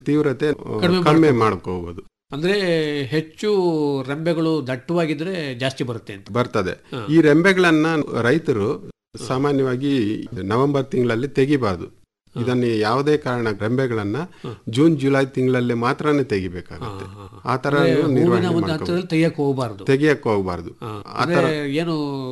ತೀವ್ರತೆ ಕಡಿಮೆ ಕಡಿಮೆ ಮಾಡ್ಕೋಬಹುದು ಅಂದ್ರೆ ಹೆಚ್ಚು ರೆಂಬೆಗಳು ದಟ್ಟವಾಗಿದ್ರೆ ಜಾಸ್ತಿ ಬರುತ್ತೆ ಅಂತ ಬರ್ತದೆ ಈ ರೆಂಬೆಗಳನ್ನ ರೈತರು ಸಾಮಾನ್ಯವಾಗಿ ನವೆಂಬರ್ ತಿಂಗಳಲ್ಲಿ ತೆಗಿಬಾರ್ದು ಇದನ್ನ ಯಾವುದೇ ಕಾರಣ ರೆಂಬೆಗಳನ್ನ ಜೂನ್ ಜುಲೈ ತಿಂಗಳಲ್ಲಿ ಮಾತ್ರನೇ ತೆಗಿಬೇಕಾಗುತ್ತೆ ಆ ತರ ಹೂವಿನ ನಿರ್ವಹಣೆ ಒಂದು ಮಾಡ್ಕೋಬೇಕು ಹಂತದಲ್ಲಿ ತೆಗಿಯಕ್ಕೆ ಹೋಗಬಾರ್ದು ತೆಗಿಯಕ್ಕೆ ಹೋಗ್ಬಾರ್ದು ಅಂದ್ರೆ ಏನು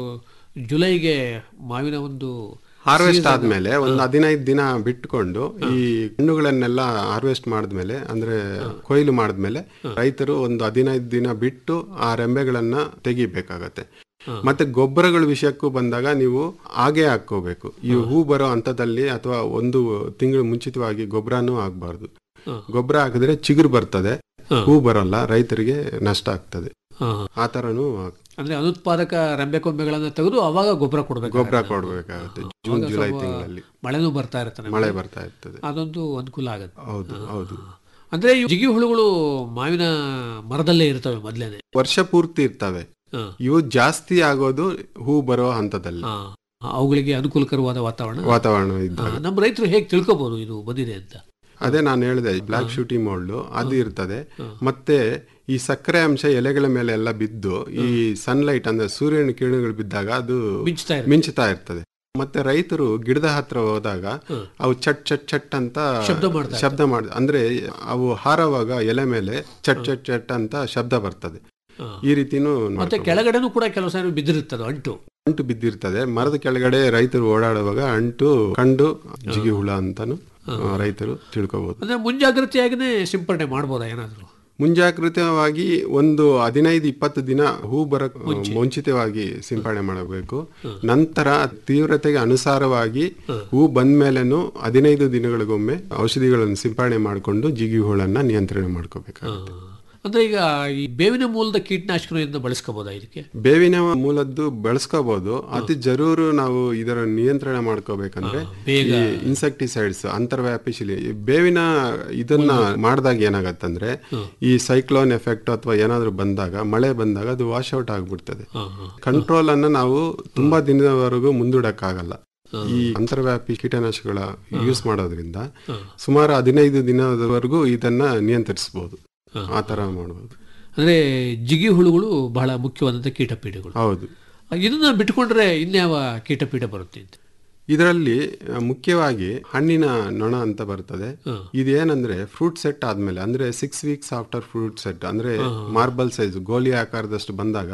ಜುಲೈಗೆ ಮಾವಿನ ಒಂದು ಹಾರ್ವೆಸ್ಟ್ ಆದ್ಮೇಲೆ ಒಂದು ಹದಿನೈದು ದಿನ ಬಿಟ್ಕೊಂಡು ಈ ಹಣ್ಣುಗಳನ್ನೆಲ್ಲ ಹಾರ್ವೆಸ್ಟ್ ಮಾಡಿದ್ಮೇಲೆ ಅಂದ್ರೆ ಕೊಯ್ಲು ಮಾಡಿದ್ಮೇಲೆ ರೈತರು ಒಂದು ಹದಿನೈದು ದಿನ ಬಿಟ್ಟು ಆ ರೆಂಬೆಗಳನ್ನ ತೆಗಿಬೇಕಾಗತ್ತೆ ಮತ್ತೆ ಗೊಬ್ಬರಗಳ ವಿಷಯಕ್ಕೂ ಬಂದಾಗ ನೀವು ಹಾಗೆ ಹಾಕೋಬೇಕು ಈ ಹೂ ಬರೋ ಹಂತದಲ್ಲಿ ಅಥವಾ ಒಂದು ತಿಂಗಳು ಮುಂಚಿತವಾಗಿ ಗೊಬ್ಬರನೂ ಆಗ್ಬಾರ್ದು ಗೊಬ್ಬರ ಹಾಕಿದ್ರೆ ಚಿಗುರು ಬರ್ತದೆ ಹೂ ಬರಲ್ಲ ರೈತರಿಗೆ ನಷ್ಟ ಆಗ್ತದೆ ಹಾ. ಆ ತರನು ಅಂದ್ರೆ ಅನುತ್ಪಾದಕ ರೆಂಬೆ ಕೊಂಬೆಗಳನ್ನ ತೆಗೆದು ಅವಾಗ ಗೊಬ್ಬರ ಕೊಡ್ಬೇಕು ಗೊಬ್ಬರ ಕೊಡ್ಬೇಕಾಗತ್ತೆ ಜೂನ್ ಅವಾಗ ಜುಲೈ ಸ್ವಲ್ಪ ತಿಂಗಳಲ್ಲಿ ಮಳೆನೂ ಬರ್ತಾ ಇರ್ತಾನೆ ಮಳೆ ಬರ್ತಾ ಇರ್ತದೆ ಅದೊಂದು ಅನುಕೂಲ ಆಗುತ್ತೆ ಹೌದು ಹೌದು ಅಂದ್ರೆ ಈ ಜಿಗಿ ಹುಳುಗಳು ಮಾವಿನ ಮರದಲ್ಲೇ ಇರ್ತವೆ ಮೊದ್ಲೇನೆ ವರ್ಷ ಪೂರ್ತಿ ಇರ್ತವೆ ಹಾ. ಇವು ಜಾಸ್ತಿ ಆಗೋದು ಹೂ ಬರೋ ಹಂತದಲ್ಲಿ ಹಾ. ಅವುಗಳಿಗೆ ಅನುಕೂಲಕರವಾದ ವಾತಾವರಣ ವಾತಾವರಣ ಹಾ, ಇದ್ದಾಗ ನಮ್ಮ ರೈತರು ಹೇಗೆ ತಿಳ್ಕೊಬಹುದು ಇದು ಬಂದಿದೆ ಅಂತ ಅದೇ ನಾನು ಹೇಳಿದೆ ಬ್ಲಾಕ್ ಶೂಟಿ ಮೋಲ್ಡ್ ಅದು ಇರ್ತದೆ ಮತ್ತೆ ಈ ಸಕ್ಕರೆ ಅಂಶ ಎಲೆಗಳ ಮೇಲೆ ಎಲ್ಲ ಬಿದ್ದು ಈ ಸನ್ಲೈಟ್ ಅಂದ್ರೆ ಸೂರ್ಯನ ಕಿರಣಗಳು ಬಿದ್ದಾಗ ಅದು ಮಿಂಚ್ತಾ ಇರುತ್ತೆ. ಮಿಂಚುತ್ತಾ ಇರ್ತದೆ ಮತ್ತೆ ರೈತರು ಗಿಡದ ಹತ್ರ ಹೋದಾಗ ಅವು ಚಟ್ ಚಟ್ ಚಟ್ ಅಂತ ಶಬ್ದ ಮಾಡ್ತಾ ಶಬ್ದ ಮಾಡ ಅಂದ್ರೆ ಅವು ಹಾರವಾಗ ಎಲೆ ಮೇಲೆ ಚಟ್ ಚಟ್ ಚಟ್ ಅಂತ ಶಬ್ದ ಬರ್ತದೆ ಹಾ. ಈ ರೀತಿನೂ ಮತ್ತೆ ನೋಡ್ಕೊಬೋದು. ಕೆಳಗಡೆನೂ ಕೂಡ ಕೆಲವು ಸಾರಿ ಬಿದ್ದಿರುತ್ತದೆ ಅಂಟು ಅಂಟು ಬಿದ್ದಿರ್ತದೆ ಮರದ ಕೆಳಗಡೆ ರೈತರು ಓಡಾಡುವಾಗ ಅಂಟು ಕಂಡು ಜಿಗಿ ಹುಳ ಅಂತಾನು ಆ, ರೈತರು ತಿಳ್ಕೊಬಹುದು ಅಂದ್ರೆ ಮುಂಜಾಗ್ರತೆಯಾಗಿನೇ ಸಿಂಪರಣೆ ಮಾಡ್ಬೋದಾ ಏನಾದ್ರು ಮುಂಜಾಗೃತವಾಗಿ ಒಂದು ಹದಿನೈದು ಇಪ್ಪತ್ತು ದಿನ ಹೂ ಬರಕ್ ಮುಂಚಿತವಾಗಿ ಸಿಂಪಡಣೆ ಮಾಡಬೇಕು ನಂತರ ತೀವ್ರತೆಗೆ ಅನುಸಾರವಾಗಿ ಹೂ ಬಂದ್ಮೇಲೆನು ಹದಿನೈದು ದಿನಗಳಿಗೊಮ್ಮೆ ಔಷಧಿಗಳನ್ನು ಸಿಂಪಡಣೆ ಮಾಡಿಕೊಂಡು ಜಿಗಿ ಹುಳನ್ನ ನಿಯಂತ್ರಣ ಮಾಡ್ಕೋಬೇಕಾಗುತ್ತೆ ಅಂದ್ರೆ ಈಗ ಈ ಬೇವಿನ ಮೂಲದ ಕೀಟನಾಶಕದಿಂದ ಬಳಸ್ಕೋಬೋದಾ ಇದಕ್ಕೆ ಬೇವಿನ ಮೂಲದ್ದು ಬೆಳೆಸ್ಕೋಬಹುದು ಅತಿ ಜರೂರು ನಾವು ಇದರ ನಿಯಂತ್ರಣ ಮಾಡ್ಕೋಬೇಕಂದ್ರೆ ಬೇಗ. ಈ ಇನ್ಸೆಕ್ಟಿಸೈಡ್ಸ್ ಅಂತರ್ವ್ಯಾಪಿ ಶಿಲಿ ಈ ಬೇವಿನ ಇದನ್ನ ಮಾಡಿದಾಗ ಏನಾಗತ್ತಂದ್ರೆ ಈ ಸೈಕ್ಲೋನ್ ಎಫೆಕ್ಟ್ ಅಥವಾ ಏನಾದ್ರು ಬಂದಾಗ ಮಳೆ ಬಂದಾಗ ಅದು ವಾಶ್ ಔಟ್ ಆಗ್ಬಿಡ್ತದೆ ಕಂಟ್ರೋಲ್ ಅನ್ನ ನಾವು ತುಂಬಾ ದಿನದವರೆಗೂ ಮುಂದೂಡಕ್ಕಾಗಲ್ಲ ಈ ಅಂತರ್ವ್ಯಾಪಿ ಕೀಟನಾಶಕಗಳ ಯೂಸ್ ಮಾಡೋದ್ರಿಂದ ಸುಮಾರು ಹದಿನೈದು ದಿನದವರೆಗೂ ಇದನ್ನ ನಿಯಂತ್ರಿಸಬಹುದು ಆ ತರ ಮಾಡಬಹುದು ಅಂದ್ರೆ ಜಿಗಿ ಹುಳುಗಳು ಬಹಳ ಮುಖ್ಯವಾದಂತ ಕೀಟಪೀಡೆಗಳು ಹೌದು ಇದನ್ನ ಬಿಟ್ಕೊಂಡ್ರೆ ಇನ್ಯಾವ ಕೀಟಪೀಡ ಬರುತ್ತೆ ಅಂತ ಇದರಲ್ಲಿ ಆ, ಮುಖ್ಯವಾಗಿ ಹಣ್ಣಿನ ನೊಣ ಅಂತ ಬರ್ತದೆ ಇದೇನಂದ್ರೆ ಫ್ರೂಟ್ ಸೆಟ್ ಆದ್ಮೇಲೆ ಅಂದ್ರೆ six weeks after fruit set ಅಂದ್ರೆ ಮಾರ್ಬಲ್ ಸೈಜ್ ಗೋಲಿ ಆಕಾರದಷ್ಟು ಬಂದಾಗ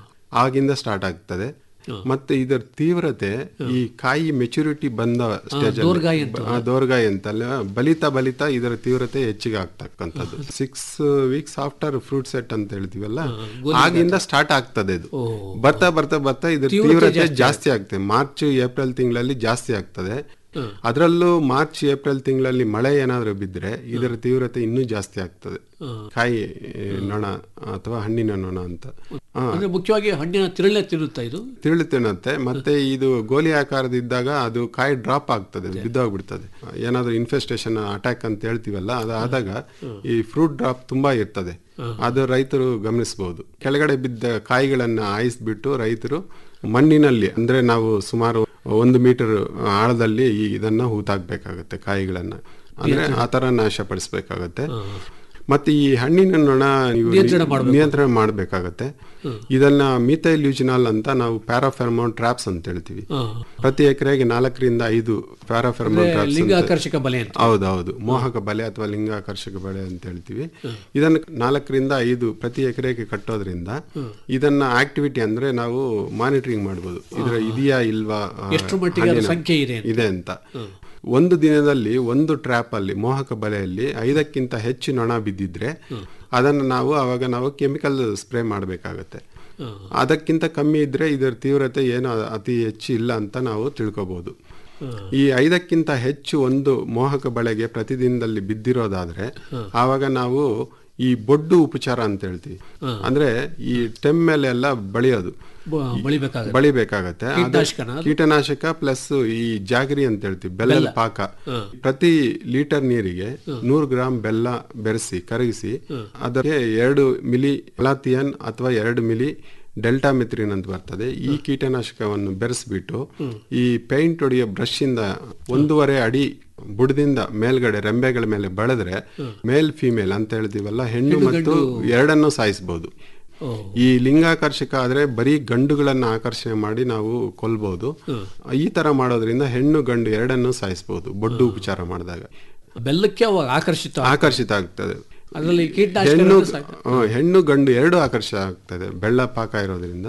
ಆಗಿಂದ ಸ್ಟಾರ್ಟ್ ಆಗ್ತದೆ ಮತ್ತೆ ಇದರ ತೀವ್ರತೆ ಈ ಕಾಯಿ ಮೆಚುರಿಟಿ ಬಂದ ಸ್ಟೇಜ್ ದೋರ್ಗಾಯಿ ದೋರ್ಗಾಯಿ ಅಂತಲ್ಲ ಬಲಿತಾ ಬಲಿತಾ ಇದರ ತೀವ್ರತೆ ಹೆಚ್ಚಿಗೆ ಆಗ್ತಕ್ಕಂಥದ್ದು six weeks after fruit set ಅಂತ ಹೇಳ್ತೀವಲ್ಲ ಆಗಿಂದ ಸ್ಟಾರ್ಟ್ ಆಗ್ತದೆ ಇದು ಬರ್ತಾ ಬರ್ತಾ ಬರ್ತಾ ಇದ್ರ ತೀವ್ರತೆ ಜಾಸ್ತಿ ಆಗ್ತದೆ ಮಾರ್ಚ್ ಏಪ್ರಿಲ್ ತಿಂಗಳಲ್ಲಿ ಜಾಸ್ತಿ ಆಗ್ತದೆ ಅದರಲ್ಲೂ ಮಾರ್ಚ್ ಏಪ್ರಿಲ್ ತಿಂಗಳಲ್ಲಿ ಮಳೆ ಏನಾದ್ರೂ ಬಿದ್ರೆ ಇದರ ತೀವ್ರತೆ ಇನ್ನೂ ಜಾಸ್ತಿ ಆಗ್ತದೆ ಕಾಯಿ ಏ, ನೊಣ ಅಥವಾ ಹಣ್ಣಿನ ನೊಣ ಅಂತ ಆ, ಅಂದ್ರೆ ಮುಖ್ಯವಾಗಿ ಹಣ್ಣಿನ ತಿರುಳೆ ತಿನ್ನುತ್ತಾ ಇದು ತಿರುಳು ತಿನ್ನುತ್ತೆ ಮತ್ತೆ ಇದು ಗೋಲಿ ಆಕಾರದಿದ್ದಾಗ ಅದು ಕಾಯಿ ಡ್ರಾಪ್ ಆಗ್ತದೆ ಬಿದ್ದೋಗ್ಬಿಡ್ತದೆ ಏನಾದ್ರೂ ಇನ್ಫೆಸ್ಟೇಷನ್ ಅಟ್ಯಾಕ್ ಅಂತ ಹೇಳ್ತೀವಲ್ಲ ಅದಾದಾಗ ಈ ಫ್ರೂಟ್ ಡ್ರಾಪ್ ತುಂಬಾ ಇರ್ತದೆ ಅದು ರೈತರು ಗಮನಿಸಬಹುದು ಕೆಳಗಡೆ ಬಿದ್ದ ಕಾಯಿಗಳನ್ನ ಆಯಿಸ್ಬಿಟ್ಟು ರೈತರು ಮಣ್ಣಿನಲ್ಲಿ ಅಂದ್ರೆ ನಾವು ಸುಮಾರು ಒಂದು ಮೀಟರ್ ಆಳದಲ್ಲಿ ಈ ಇದನ್ನ ಹೂತಾಕ್ಬೇಕಾಗತ್ತೆ ಕಾಯಿಗಳನ್ನ ಅಂದ್ರೆ ಆ ತರ ನಾಶಪಡಿಸ್ಬೇಕಾಗತ್ತೆ ಮತ್ತೆ ಈ ಹಣ್ಣಿನ ನೊಣ ನೀವು ನಿಯಂತ್ರಣ ಮಾಡ್ಬೇಕು. ನಿಯಂತ್ರಣ ಮಾಡಬೇಕಾಗತ್ತೆ ಇದನ್ನ ಮಿಥೈಲ್ ಯೂಜಿನಾಲ್ ಅಂತ ನಾವು ಪ್ಯಾರಾಫೆರ್ಮೋನ್ ಟ್ರಾಪ್ಸ್ ಅಂತ ಹೇಳ್ತೀವಿ ಹಾ. ಪ್ರತಿ ಎಕರೆಗೆ ನಾಲ್ಕರಿಂದ ಐದು ಪ್ಯಾರಾಫೆರ್ಮೋನ್ ಟ್ರಾಪ್ಸ್ ಲಿಂಗಾಕರ್ಷಕ ಬಲೆ ಅಂತ ಹೌದೌದು ಮೋಹಕ ಬಲೆ ಅಥವಾ ಲಿಂಗಾಕರ್ಷಕ ಬಲೆ ಅಂತ ಹೇಳ್ತೀವಿ ಇದನ್ನ ನಾಲ್ಕರಿಂದ ಐದು ಪ್ರತಿ ಎಕರೆಗೆ ಕಟ್ಟೋದ್ರಿಂದ ಇದನ್ನ ಆಕ್ಟಿವಿಟಿ ಅಂದ್ರೆ ನಾವು ಮಾನಿಟರಿಂಗ್ ಮಾಡ್ಬೋದು ಇದರ ಇದೆಯಾ ಇಲ್ವಾ ಆ, ಎಷ್ಟು ಮಟ್ಟಿಗೆ ಅದರ ಹಣ್ಣಿನ- ಸಂಖ್ಯೆ ಇದೆ ಅಂತ. ಇದೆ ಅಂತ ಒಂದು ದಿನದಲ್ಲಿ ಒಂದು ಟ್ರ್ಯಾಪ್ ಅಲ್ಲಿ ಮೋಹಕ ಬಲೆಯಲ್ಲಿ ಐದಕ್ಕಿಂತ ಹೆಚ್ಚು ನೊಣ ಬಿದ್ದಿದ್ರೆ ಅದನ್ನು ನಾವು ಅವಾಗ ನಾವು ಕೆಮಿಕಲ್ ಸ್ಪ್ರೇ ಮಾಡಬೇಕಾಗತ್ತೆ ಅದಕ್ಕಿಂತ ಕಮ್ಮಿ ಇದ್ರೆ ಇದರ ತೀವ್ರತೆ ಏನು ಅತಿ ಹೆಚ್ಚು ಇಲ್ಲ ಅಂತ ನಾವು ತಿಳ್ಕೊಬಹುದು ಈ ಐದಕ್ಕಿಂತ ಹೆಚ್ಚು ಒಂದು ಮೋಹಕ ಬಳೆಗೆ ಪ್ರತಿದಿನದಲ್ಲಿ ಬಿದ್ದಿರೋದಾದ್ರೆ ಆವಾಗ ನಾವು ಈ ಬೊಡ್ಡು ಉಪಚಾರ ಅಂತ ಹೇಳ್ತೀವಿ ಅಂದ್ರೆ ಈ ಸ್ಟೆಮ್ ಮೇಲೆ ಎಲ್ಲ ಬಳಿಯೋದು ಬ- ಬಳಿಬೇಕಾಗುತ್ತೆ ಬಳಿಬೇಕಾಗತ್ತೆ ಅದು ಕೀಟನಾಶಕನ ಅದು? ಕೀಟನಾಶಕ ಪ್ಲಸ್ ಈ ಜಾಗರಿ ಅಂತ ಹೇಳ್ತೀವಿ ಬೆಲ್ಲದ ಪಾಕ ಪ್ರತಿ ಲೀಟರ್ ನೀರಿಗೆ ನೂರು ಗ್ರಾಂ ಬೆಲ್ಲ ಬೆರೆಸಿ ಕರಗಿಸಿ ಅದಕ್ಕೆ ಎರಡು ಮಿಲಿ ಮಲಾಥಿಯನ್ ಅಥವಾ ಎರಡು ಮಿಲಿ ಡೆಲ್ಟಾ ಮೆತ್ರಿನ್ ಅಂತ ಬರ್ತದೆ ಈ ಕೀಟನಾಶಕವನ್ನು ಬೆರೆಸ್ಬಿಟ್ಟು ಈ ಪೇಂಟ್ ಹೊಡೆಯೋ ಬ್ರಷ್ ಇಂದ ಒಂದೂವರೆ ಅಡಿ ಬುಡದಿಂದ ಮೇಲ್ಗಡೆ ರೆಂಬೆಗಳ ಮೇಲೆ ಬೆಳೆದ್ರೆ ಮೇಲ್ ಫಿಮೇಲ್ ಅಂತ ಹೇಳ್ತೀವಲ್ಲ ಹೆಣ್ಣು ಮತ್ತು ಎರಡನ್ನು ಸಾಯಿಸಬಹುದು ಓ ಈ ಲಿಂಗಾಕರ್ಷಕ ಆದ್ರೆ ಬರೀ ಗಂಡುಗಳನ್ನ ಆಕರ್ಷಣೆ ಮಾಡಿ ನಾವು ಕೊಲ್ಬಹುದು ಈ ತರ ಮಾಡೋದ್ರಿಂದ ಹೆಣ್ಣು ಗಂಡು ಎರಡನ್ನು ಸಾಯಿಸಬಹುದು ಬೊಡ್ಡು ಉಪಚಾರ ಮಾಡಿದಾಗ ಬೆಲ್ಲಕ್ಕೆ ಅವಾಗ ಆಕರ್ಷಿತ ಆಕರ್ಷಿತ ಆಗ್ತದೆ ಅದರಲ್ಲಿ ಹೆಣ್ಣು ಕೀಟನಾಶಕ ಸಾಕು ಹ್ಮ್, ಹೆಣ್ಣು ಗಂಡು ಎರಡು ಆಕರ್ಷಿತ ಆಗ್ತದೆ ಬೆಳ್ಳ ಪಾಕ ಇರೋದ್ರಿಂದ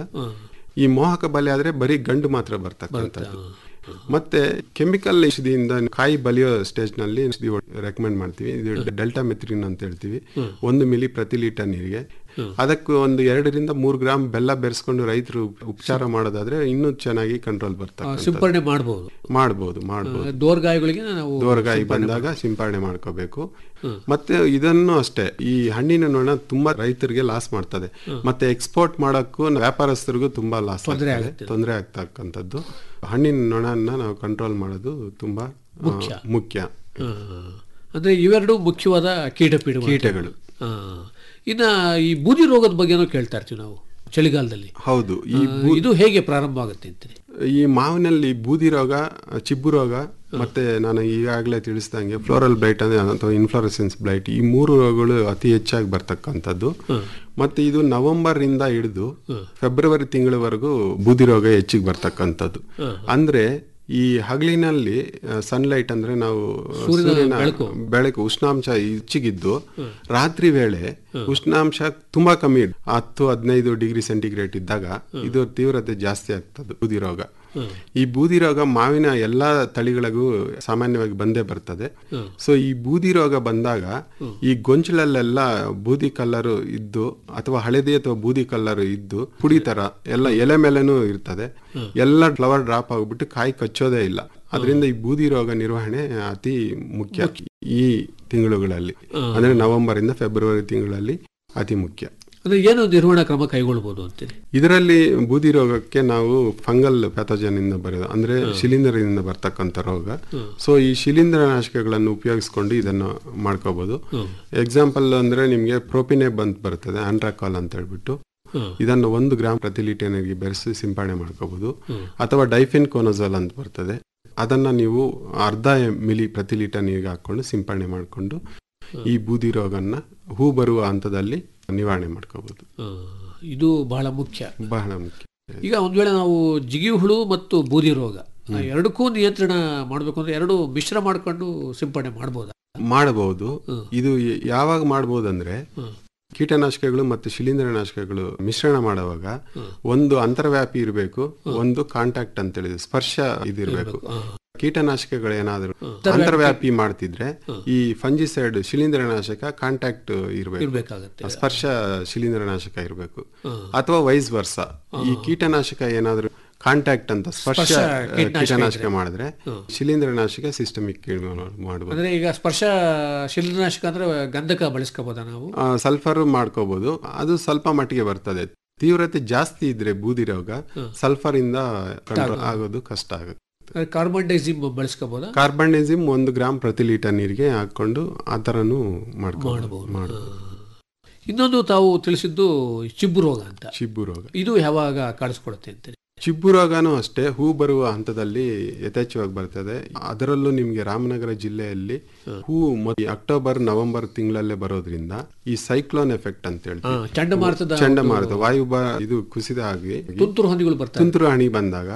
ಈ ಮೋಹಕ ಬಲೆ ಆದ್ರೆ ಬರೀ ಗಂಡು ಮಾತ್ರ ಬರ್ತಕ್ಕಂಥದ್ದು ಮತ್ತೆ ಕೆಮಿಕಲ್ ಔಷಧಿಯಿಂದ ಕಾಯಿ ಬಲಿಯೋ ಸ್ಟೇಜ್ ನಲ್ಲಿ ಔಷಧಿ ರೆಕಮೆಂಡ್ ಮಾಡ್ತೀವಿ ಇದು ಡೆಲ್ಟಾ ಮೆಥ್ರಿನ್ ಅಂತ ಹೇಳ್ತೀವಿ ಒಂದು ಮಿಲಿ ಪ್ರತಿ ಲೀಟರ್ ನೀರಿಗೆ ಅದಕ್ಕೂ ಒಂದು ಎರಡರಿಂದ ಮೂರು ಗ್ರಾಮ್ ಬೆಲ್ಲ ಬೆರೆಸ್ಕೊಂಡು ರೈತರು ಉಪಚಾರ ಮಾಡೋದಾದ್ರೆ ಇನ್ನೂ ಚೆನ್ನಾಗಿ ಕಂಟ್ರೋಲ್ ಬರ್ತದೆ ಸಿಂಪರಣೆ ಮಾಡಬಹುದು ಮಾಡ್ಬೋದು ಮಾಡ್ಬೋದು ದೋರ್ಗಾಯಿಗಳಿಗೆ ನಾವು ದೋರಗಾಯಿ ಬಂದಾಗ ಸಿಂಪರಣೆ ಮಾಡ್ಕೋಬೇಕು ಮತ್ತೆ ಇದನ್ನು ಅಷ್ಟೇ ಈ ಹಣ್ಣಿನ ನೊಣ ತುಂಬಾ ರೈತರಿಗೆ ಲಾಸ್ ಮಾಡ್ತದೆ ಮತ್ತೆ ಎಕ್ಸ್ಪೋರ್ಟ್ ಮಾಡಕ್ಕೂ ವ್ಯಾಪಾರಸ್ಥರಿಗೂ ತುಂಬಾ ಲಾಸ್ ತೊಂದರೆ ಆಗ್ತಕ್ಕಂಥದ್ದು ಹಣ್ಣಿನ ನೊಣನ ನಾವು ಕಂಟ್ರೋಲ್ ಮಾಡೋದು ತುಂಬಾ ಆ, ಮುಖ್ಯ ಆ, ಅಂದ್ರೆ ಇವೆರಡು ಮುಖ್ಯವಾದ ಕೀಟಪೀಡ ಕೀಟಗಳು ಆ, ಇನ್ನ ಈ ಬೂದಿ ರೋಗದ ಬಗ್ಗೆನೂ ಕೇಳ್ತಾ ಇರ್ತೀವಿ ನಾವು ಚಳಿಗಾಲದಲ್ಲಿ ಹೌದು ಈ ಆ, ಇದು ಹೇಗೆ ಪ್ರಾರಂಭ ಆಗುತ್ತೆ ಅಂತೀರಿ ಈ ಮಾವಿನಲ್ಲಿ ಬೂದಿ ರೋಗ ಚಿಬ್ಬು ರೋಗ ಮತ್ತೆ ನಾನು ಈಗಾಗಲೇ ತಿಳಿಸ್ದಂಗೆ ಫ್ಲೋರಲ್ ಬ್ಲೈಟ್ ಅಂದ್ರೆ ಅಥವಾ ಇನ್ಫ್ಲೋರೆಸೆನ್ಸ್ ಬ್ಲೈಟ್ ಈ ಮೂರು ರೋಗಗಳು ಅತಿ ಹೆಚ್ಚಾಗಿ ಬರ್ತಕ್ಕಂಥದ್ದು ಮತ್ತೆ ಇದು ನವೆಂಬರ್ ಇಂದ ಹಿಡಿದು ಫೆಬ್ರವರಿ ತಿಂಗಳವರೆಗೂ ಬೂದಿ ರೋಗ ಹೆಚ್ಚಿಗೆ ಬರ್ತಕ್ಕಂಥದ್ದು ಅಂದ್ರೆ ಈ ಹಗಲಿನಲ್ಲಿ ಸನ್ಲೈಟ್ ಅಂದ್ರೆ ನಾವು ಸೂರ್ಯನ ಬೆಳಕು ಉಷ್ಣಾಂಶ ಹೆಚ್ಚಿಗಿದ್ದು ರಾತ್ರಿ ವೇಳೆ ಉಷ್ಣಾಂಶ ತುಂಬಾ ಕಮ್ಮಿ ಇದ್- ಹತ್ತು ಹದಿನೈದು ಡಿಗ್ರಿ ಸೆಂಟಿಗ್ರೇಡ್ ಇದ್ದಾಗ ಇದು ತೀವ್ರತೆ ಜಾಸ್ತಿ ಆಗ್ತದೆ ಬೂದಿ ರೋಗ ಈ ಬೂದಿ ರೋಗ ಮಾವಿನ ಎಲ್ಲಾ ತಳಿಗಳಿಗೂ ಸಾಮಾನ್ಯವಾಗಿ ಬಂದೇ ಬರ್ತದೆ ಸೊ ಈ ಬೂದಿ ರೋಗ ಬಂದಾಗ ಈ ಗೊಂಚಲಲ್ಲೆಲ್ಲ ಬೂದಿ ಕಲ್ಲರು ಇದ್ದು ಅಥವಾ ಹಳದಿ ಅಥವಾ ಬೂದಿ ಕಲ್ಲರು ಇದ್ದು ಪುಡಿ ತರ ಎಲ್ಲ ಎಲೆ ಮೇಲೆನೂ ಇರ್ತದೆ ಎಲ್ಲ ಫ್ಲವರ್ ಡ್ರಾಪ್ ಆಗ್ಬಿಟ್ಟು ಕಾಯಿ ಕಚ್ಚೋದೇ ಇಲ್ಲ ಅದರಿಂದ ಈ ಬೂದಿ ರೋಗ ನಿರ್ವಹಣೆ ಅತಿ ಮುಖ್ಯ ಈ ತಿಂಗಳುಗಳಲ್ಲಿ ಅಂದ್ರೆ ನವೆಂಬರ್ ಇಂದ ಫೆಬ್ರವರಿ ತಿಂಗಳಲ್ಲಿ ಅತಿ ಮುಖ್ಯ ಅಂದ್ರೆ ಏನು ನಿರ್ವಹಣಾ ಕ್ರಮ ಕೈಗೊಳ್ಬಹುದು ಅಂತೀರಿ ಇದರಲ್ಲಿ ಬೂದಿ ರೋಗಕ್ಕೆ ನಾವು ಫಂಗಲ್ ಪ್ಯಾಥೋಜನ್ ಇಂದ ಬರೋದು ಅಂದ್ರೆ ಶಿಲೀಂಧ್ರದಿಂದ ಬರ್ತಕ್ಕಂಥ ರೋಗ ಸೊ ಈ ಶಿಲೀಂಧ್ರನಾಶಕಗಳನ್ನು ಉಪಯೋಗಿಸ್ಕೊಂಡು ಇದನ್ನು ಮಾಡ್ಕೋಬಹುದು ಎಕ್ಸಾಂಪಲ್ ಅಂದ್ರೆ ನಿಮ್ಗೆ ಪ್ರೋಪಿನೆ ಬಂತ್ ಬರ್ತದೆ ಆಂಟ್ರಾಕಾಲ್ ಅಂತ ಹೇಳ್ಬಿಟ್ಟು ಇದನ್ನು ಒಂದು ಗ್ರಾಮ್ ಪ್ರತಿ ಲೀಟರ್ ನೀರಿಗೆ ಬೆರೆಸಿ ಸಿಂಪಡಣೆ ಮಾಡ್ಕೋಬಹುದು ಅಥವಾ ಡೈಫಿನ್ ಕೋನೋಜಲ್ ಅಂತ ಬರ್ತದೆ ಅದನ್ನ ನೀವು ಅರ್ಧ ಮಿಲಿ ಪ್ರತಿ ಲೀಟರ್ ನೀರಿಗೆ ಹಾಕೊಂಡು ಸಿಂಪಡಣೆ ಮಾಡಿಕೊಂಡು ಈ ಬೂದಿ ರೋಗನ್ನ ಹೂ ಬರುವ ಹಂತದಲ್ಲಿ ನಿವಾರಣೆ ಮಾಡ್ಕೋಬಹುದು ಆ, ಇದು ಬಹಳ ಮುಖ್ಯ ಬಹಳ ಮುಖ್ಯ ಈಗ ಒಂದ್ ವೇಳೆ ನಾವು ಜಿಗಿ ಹುಳು ಮತ್ತು ಬೂದಿ ರೋಗ ಆ ಎರಡಕ್ಕೂ ನಿಯಂತ್ರಣ ಮಾಡಬೇಕು ಅಂದ್ರೆ ಎರಡು ಮಿಶ್ರ ಮಾಡ್ಕೊಂಡು ಸಿಂಪಡಣೆ ಮಾಡಬಹುದಾ ಮಾಡಬಹುದು ಇದು ಯ- ಯಾವಾಗ ಮಾಡಬಹುದಂದ್ರೆ ಕೀಟನಾಶಕಗಳು ಮತ್ತು ಶಿಲೀಂಧ್ರನಾಶಕಗಳು ಮಿಶ್ರಣ ಮಾಡುವಾಗ ಒಂದು ಅಂತರ್ವ್ಯಾಪಿ ಇರಬೇಕು ಒಂದು ಕಾಂಟ್ಯಾಕ್ಟ್ ಅಂತ ಹೇಳಿದ್ರೆ ಸ್ಪರ್ಶ ಇದಿರಬೇಕು ಕೀಟನಾಶಕಗಳು ಏನಾದ್ರು ಅಂತರ್ವ್ಯಾಪಿ ಮಾಡ್ತಿದ್ರೆ ಈ ಫಂಜಿಸೈಡ್ ಶಿಲೀಂಧ್ರನಾಶಕ ಕಾಂಟ್ಯಾಕ್ಟ್ ಇರಬೇಕು ಇರ್ಬೇಕಾಗತ್ತೆ ಸ್ಪರ್ಶ ಶಿಲೀಂಧ್ರನಾಶಕ ಇರಬೇಕು ಅಥವಾ ವೈಸ್ ವರ್ಸ ಈ ಕೀಟನಾಶಕ ಏನಾದ್ರು ಕಾಂಟ್ಯಾಕ್ಟ್ ಅಂತ ಸ್ಪರ್ಶ ಆ, ಕೀಟನಾಶಕ ಮಾಡಿದ್ರೆ ಶಿಲೀಂಧ್ರನಾಶಕ ಸಿಸ್ಟಮಿಕ್ ಮಾಡಬಹುದು ಅಂದ್ರೆ ಈಗ ಸ್ಪರ್ಶ ಶಿಲೀಂಧ್ರನಾಶಕ ಅಂದ್ರೆ ಗಂಧಕ ಬಳಸ್ಕೋಬೋದಾ ನಾವು ಸಲ್ಫರ್ ಮಾಡ್ಕೋಬಹುದು ಅದು ಸ್ವಲ್ಪ ಮಟ್ಟಿಗೆ ಬರ್ತದೆ ತೀವ್ರತೆ ಜಾಸ್ತಿ ಇದ್ರೆ ಬೂದಿ ರೋಗ ಸಲ್ಫರ್ ಇಂದ ಕಂಟ್ರೋಲ್ ಆಗೋದು ಕಷ್ಟ ಆಗುತ್ತೆ ಕಾರ್ಬನ್ ಡೈಸಿಮ್ ಬಳಸ್ಕೋಬೋದಾ ಕಾರ್ಬನ್ಡಿಸಿಮ್ ಒಂದು ಗ್ರಾಮ್ ಪ್ರತಿ ಲೀಟರ್ ನೀರಿಗೆ ಹಾಕೊಂಡು ಆ ಥರನೂ ಮಾಡ್ಕೋಬಹುದು ಮಾಡಬಹುದು ಇನ್ನೊಂದು ತಾವು ತಿಳಿಸಿದ್ದು ಚಿಬ್ಬು ರೋಗ ಅಂತ ಚಿಬ್ಬು ರೋಗ ಇದು ಯಾವಾಗ ಕಾಣಿಸ್ಕೊಳುತ್ತೆ ಅಂತೀರಿ ಚಿಬ್ಬು ರೋಗನೂ ಅಷ್ಟೇ ಹೂ ಬರುವ ಹಂತದಲ್ಲಿ ಯಥೇಚ್ಛವಾಗಿ ಬರ್ತದೆ ಅದರಲ್ಲೂ ನಿಮ್ಗೆ ರಾಮನಗರ ಜಿಲ್ಲೆಯಲ್ಲಿ ಹೂ ಮೊದ್- ಅಕ್ಟೋಬರ್ ನವೆಂಬರ್ ತಿಂಗಳಲ್ಲೇ ಬರೋದ್ರಿಂದ ಈ ಸೈಕ್ಲೋನ್ ಎಫೆಕ್ಟ್ ಅಂತ ಹೇಳ್ತೀವಿ ಆ, ಚಂಡಮಾರುತದ ಚಂಡಮಾರುತ ವಾಯುಭಾ ಇದು ಕುಸಿದ ಆಗಿ ತುಂತುರು ಹನಿಗಳು ಬರ್ತಾರೆ ತುಂತುರು ಹಣಿ ಬಂದಾಗ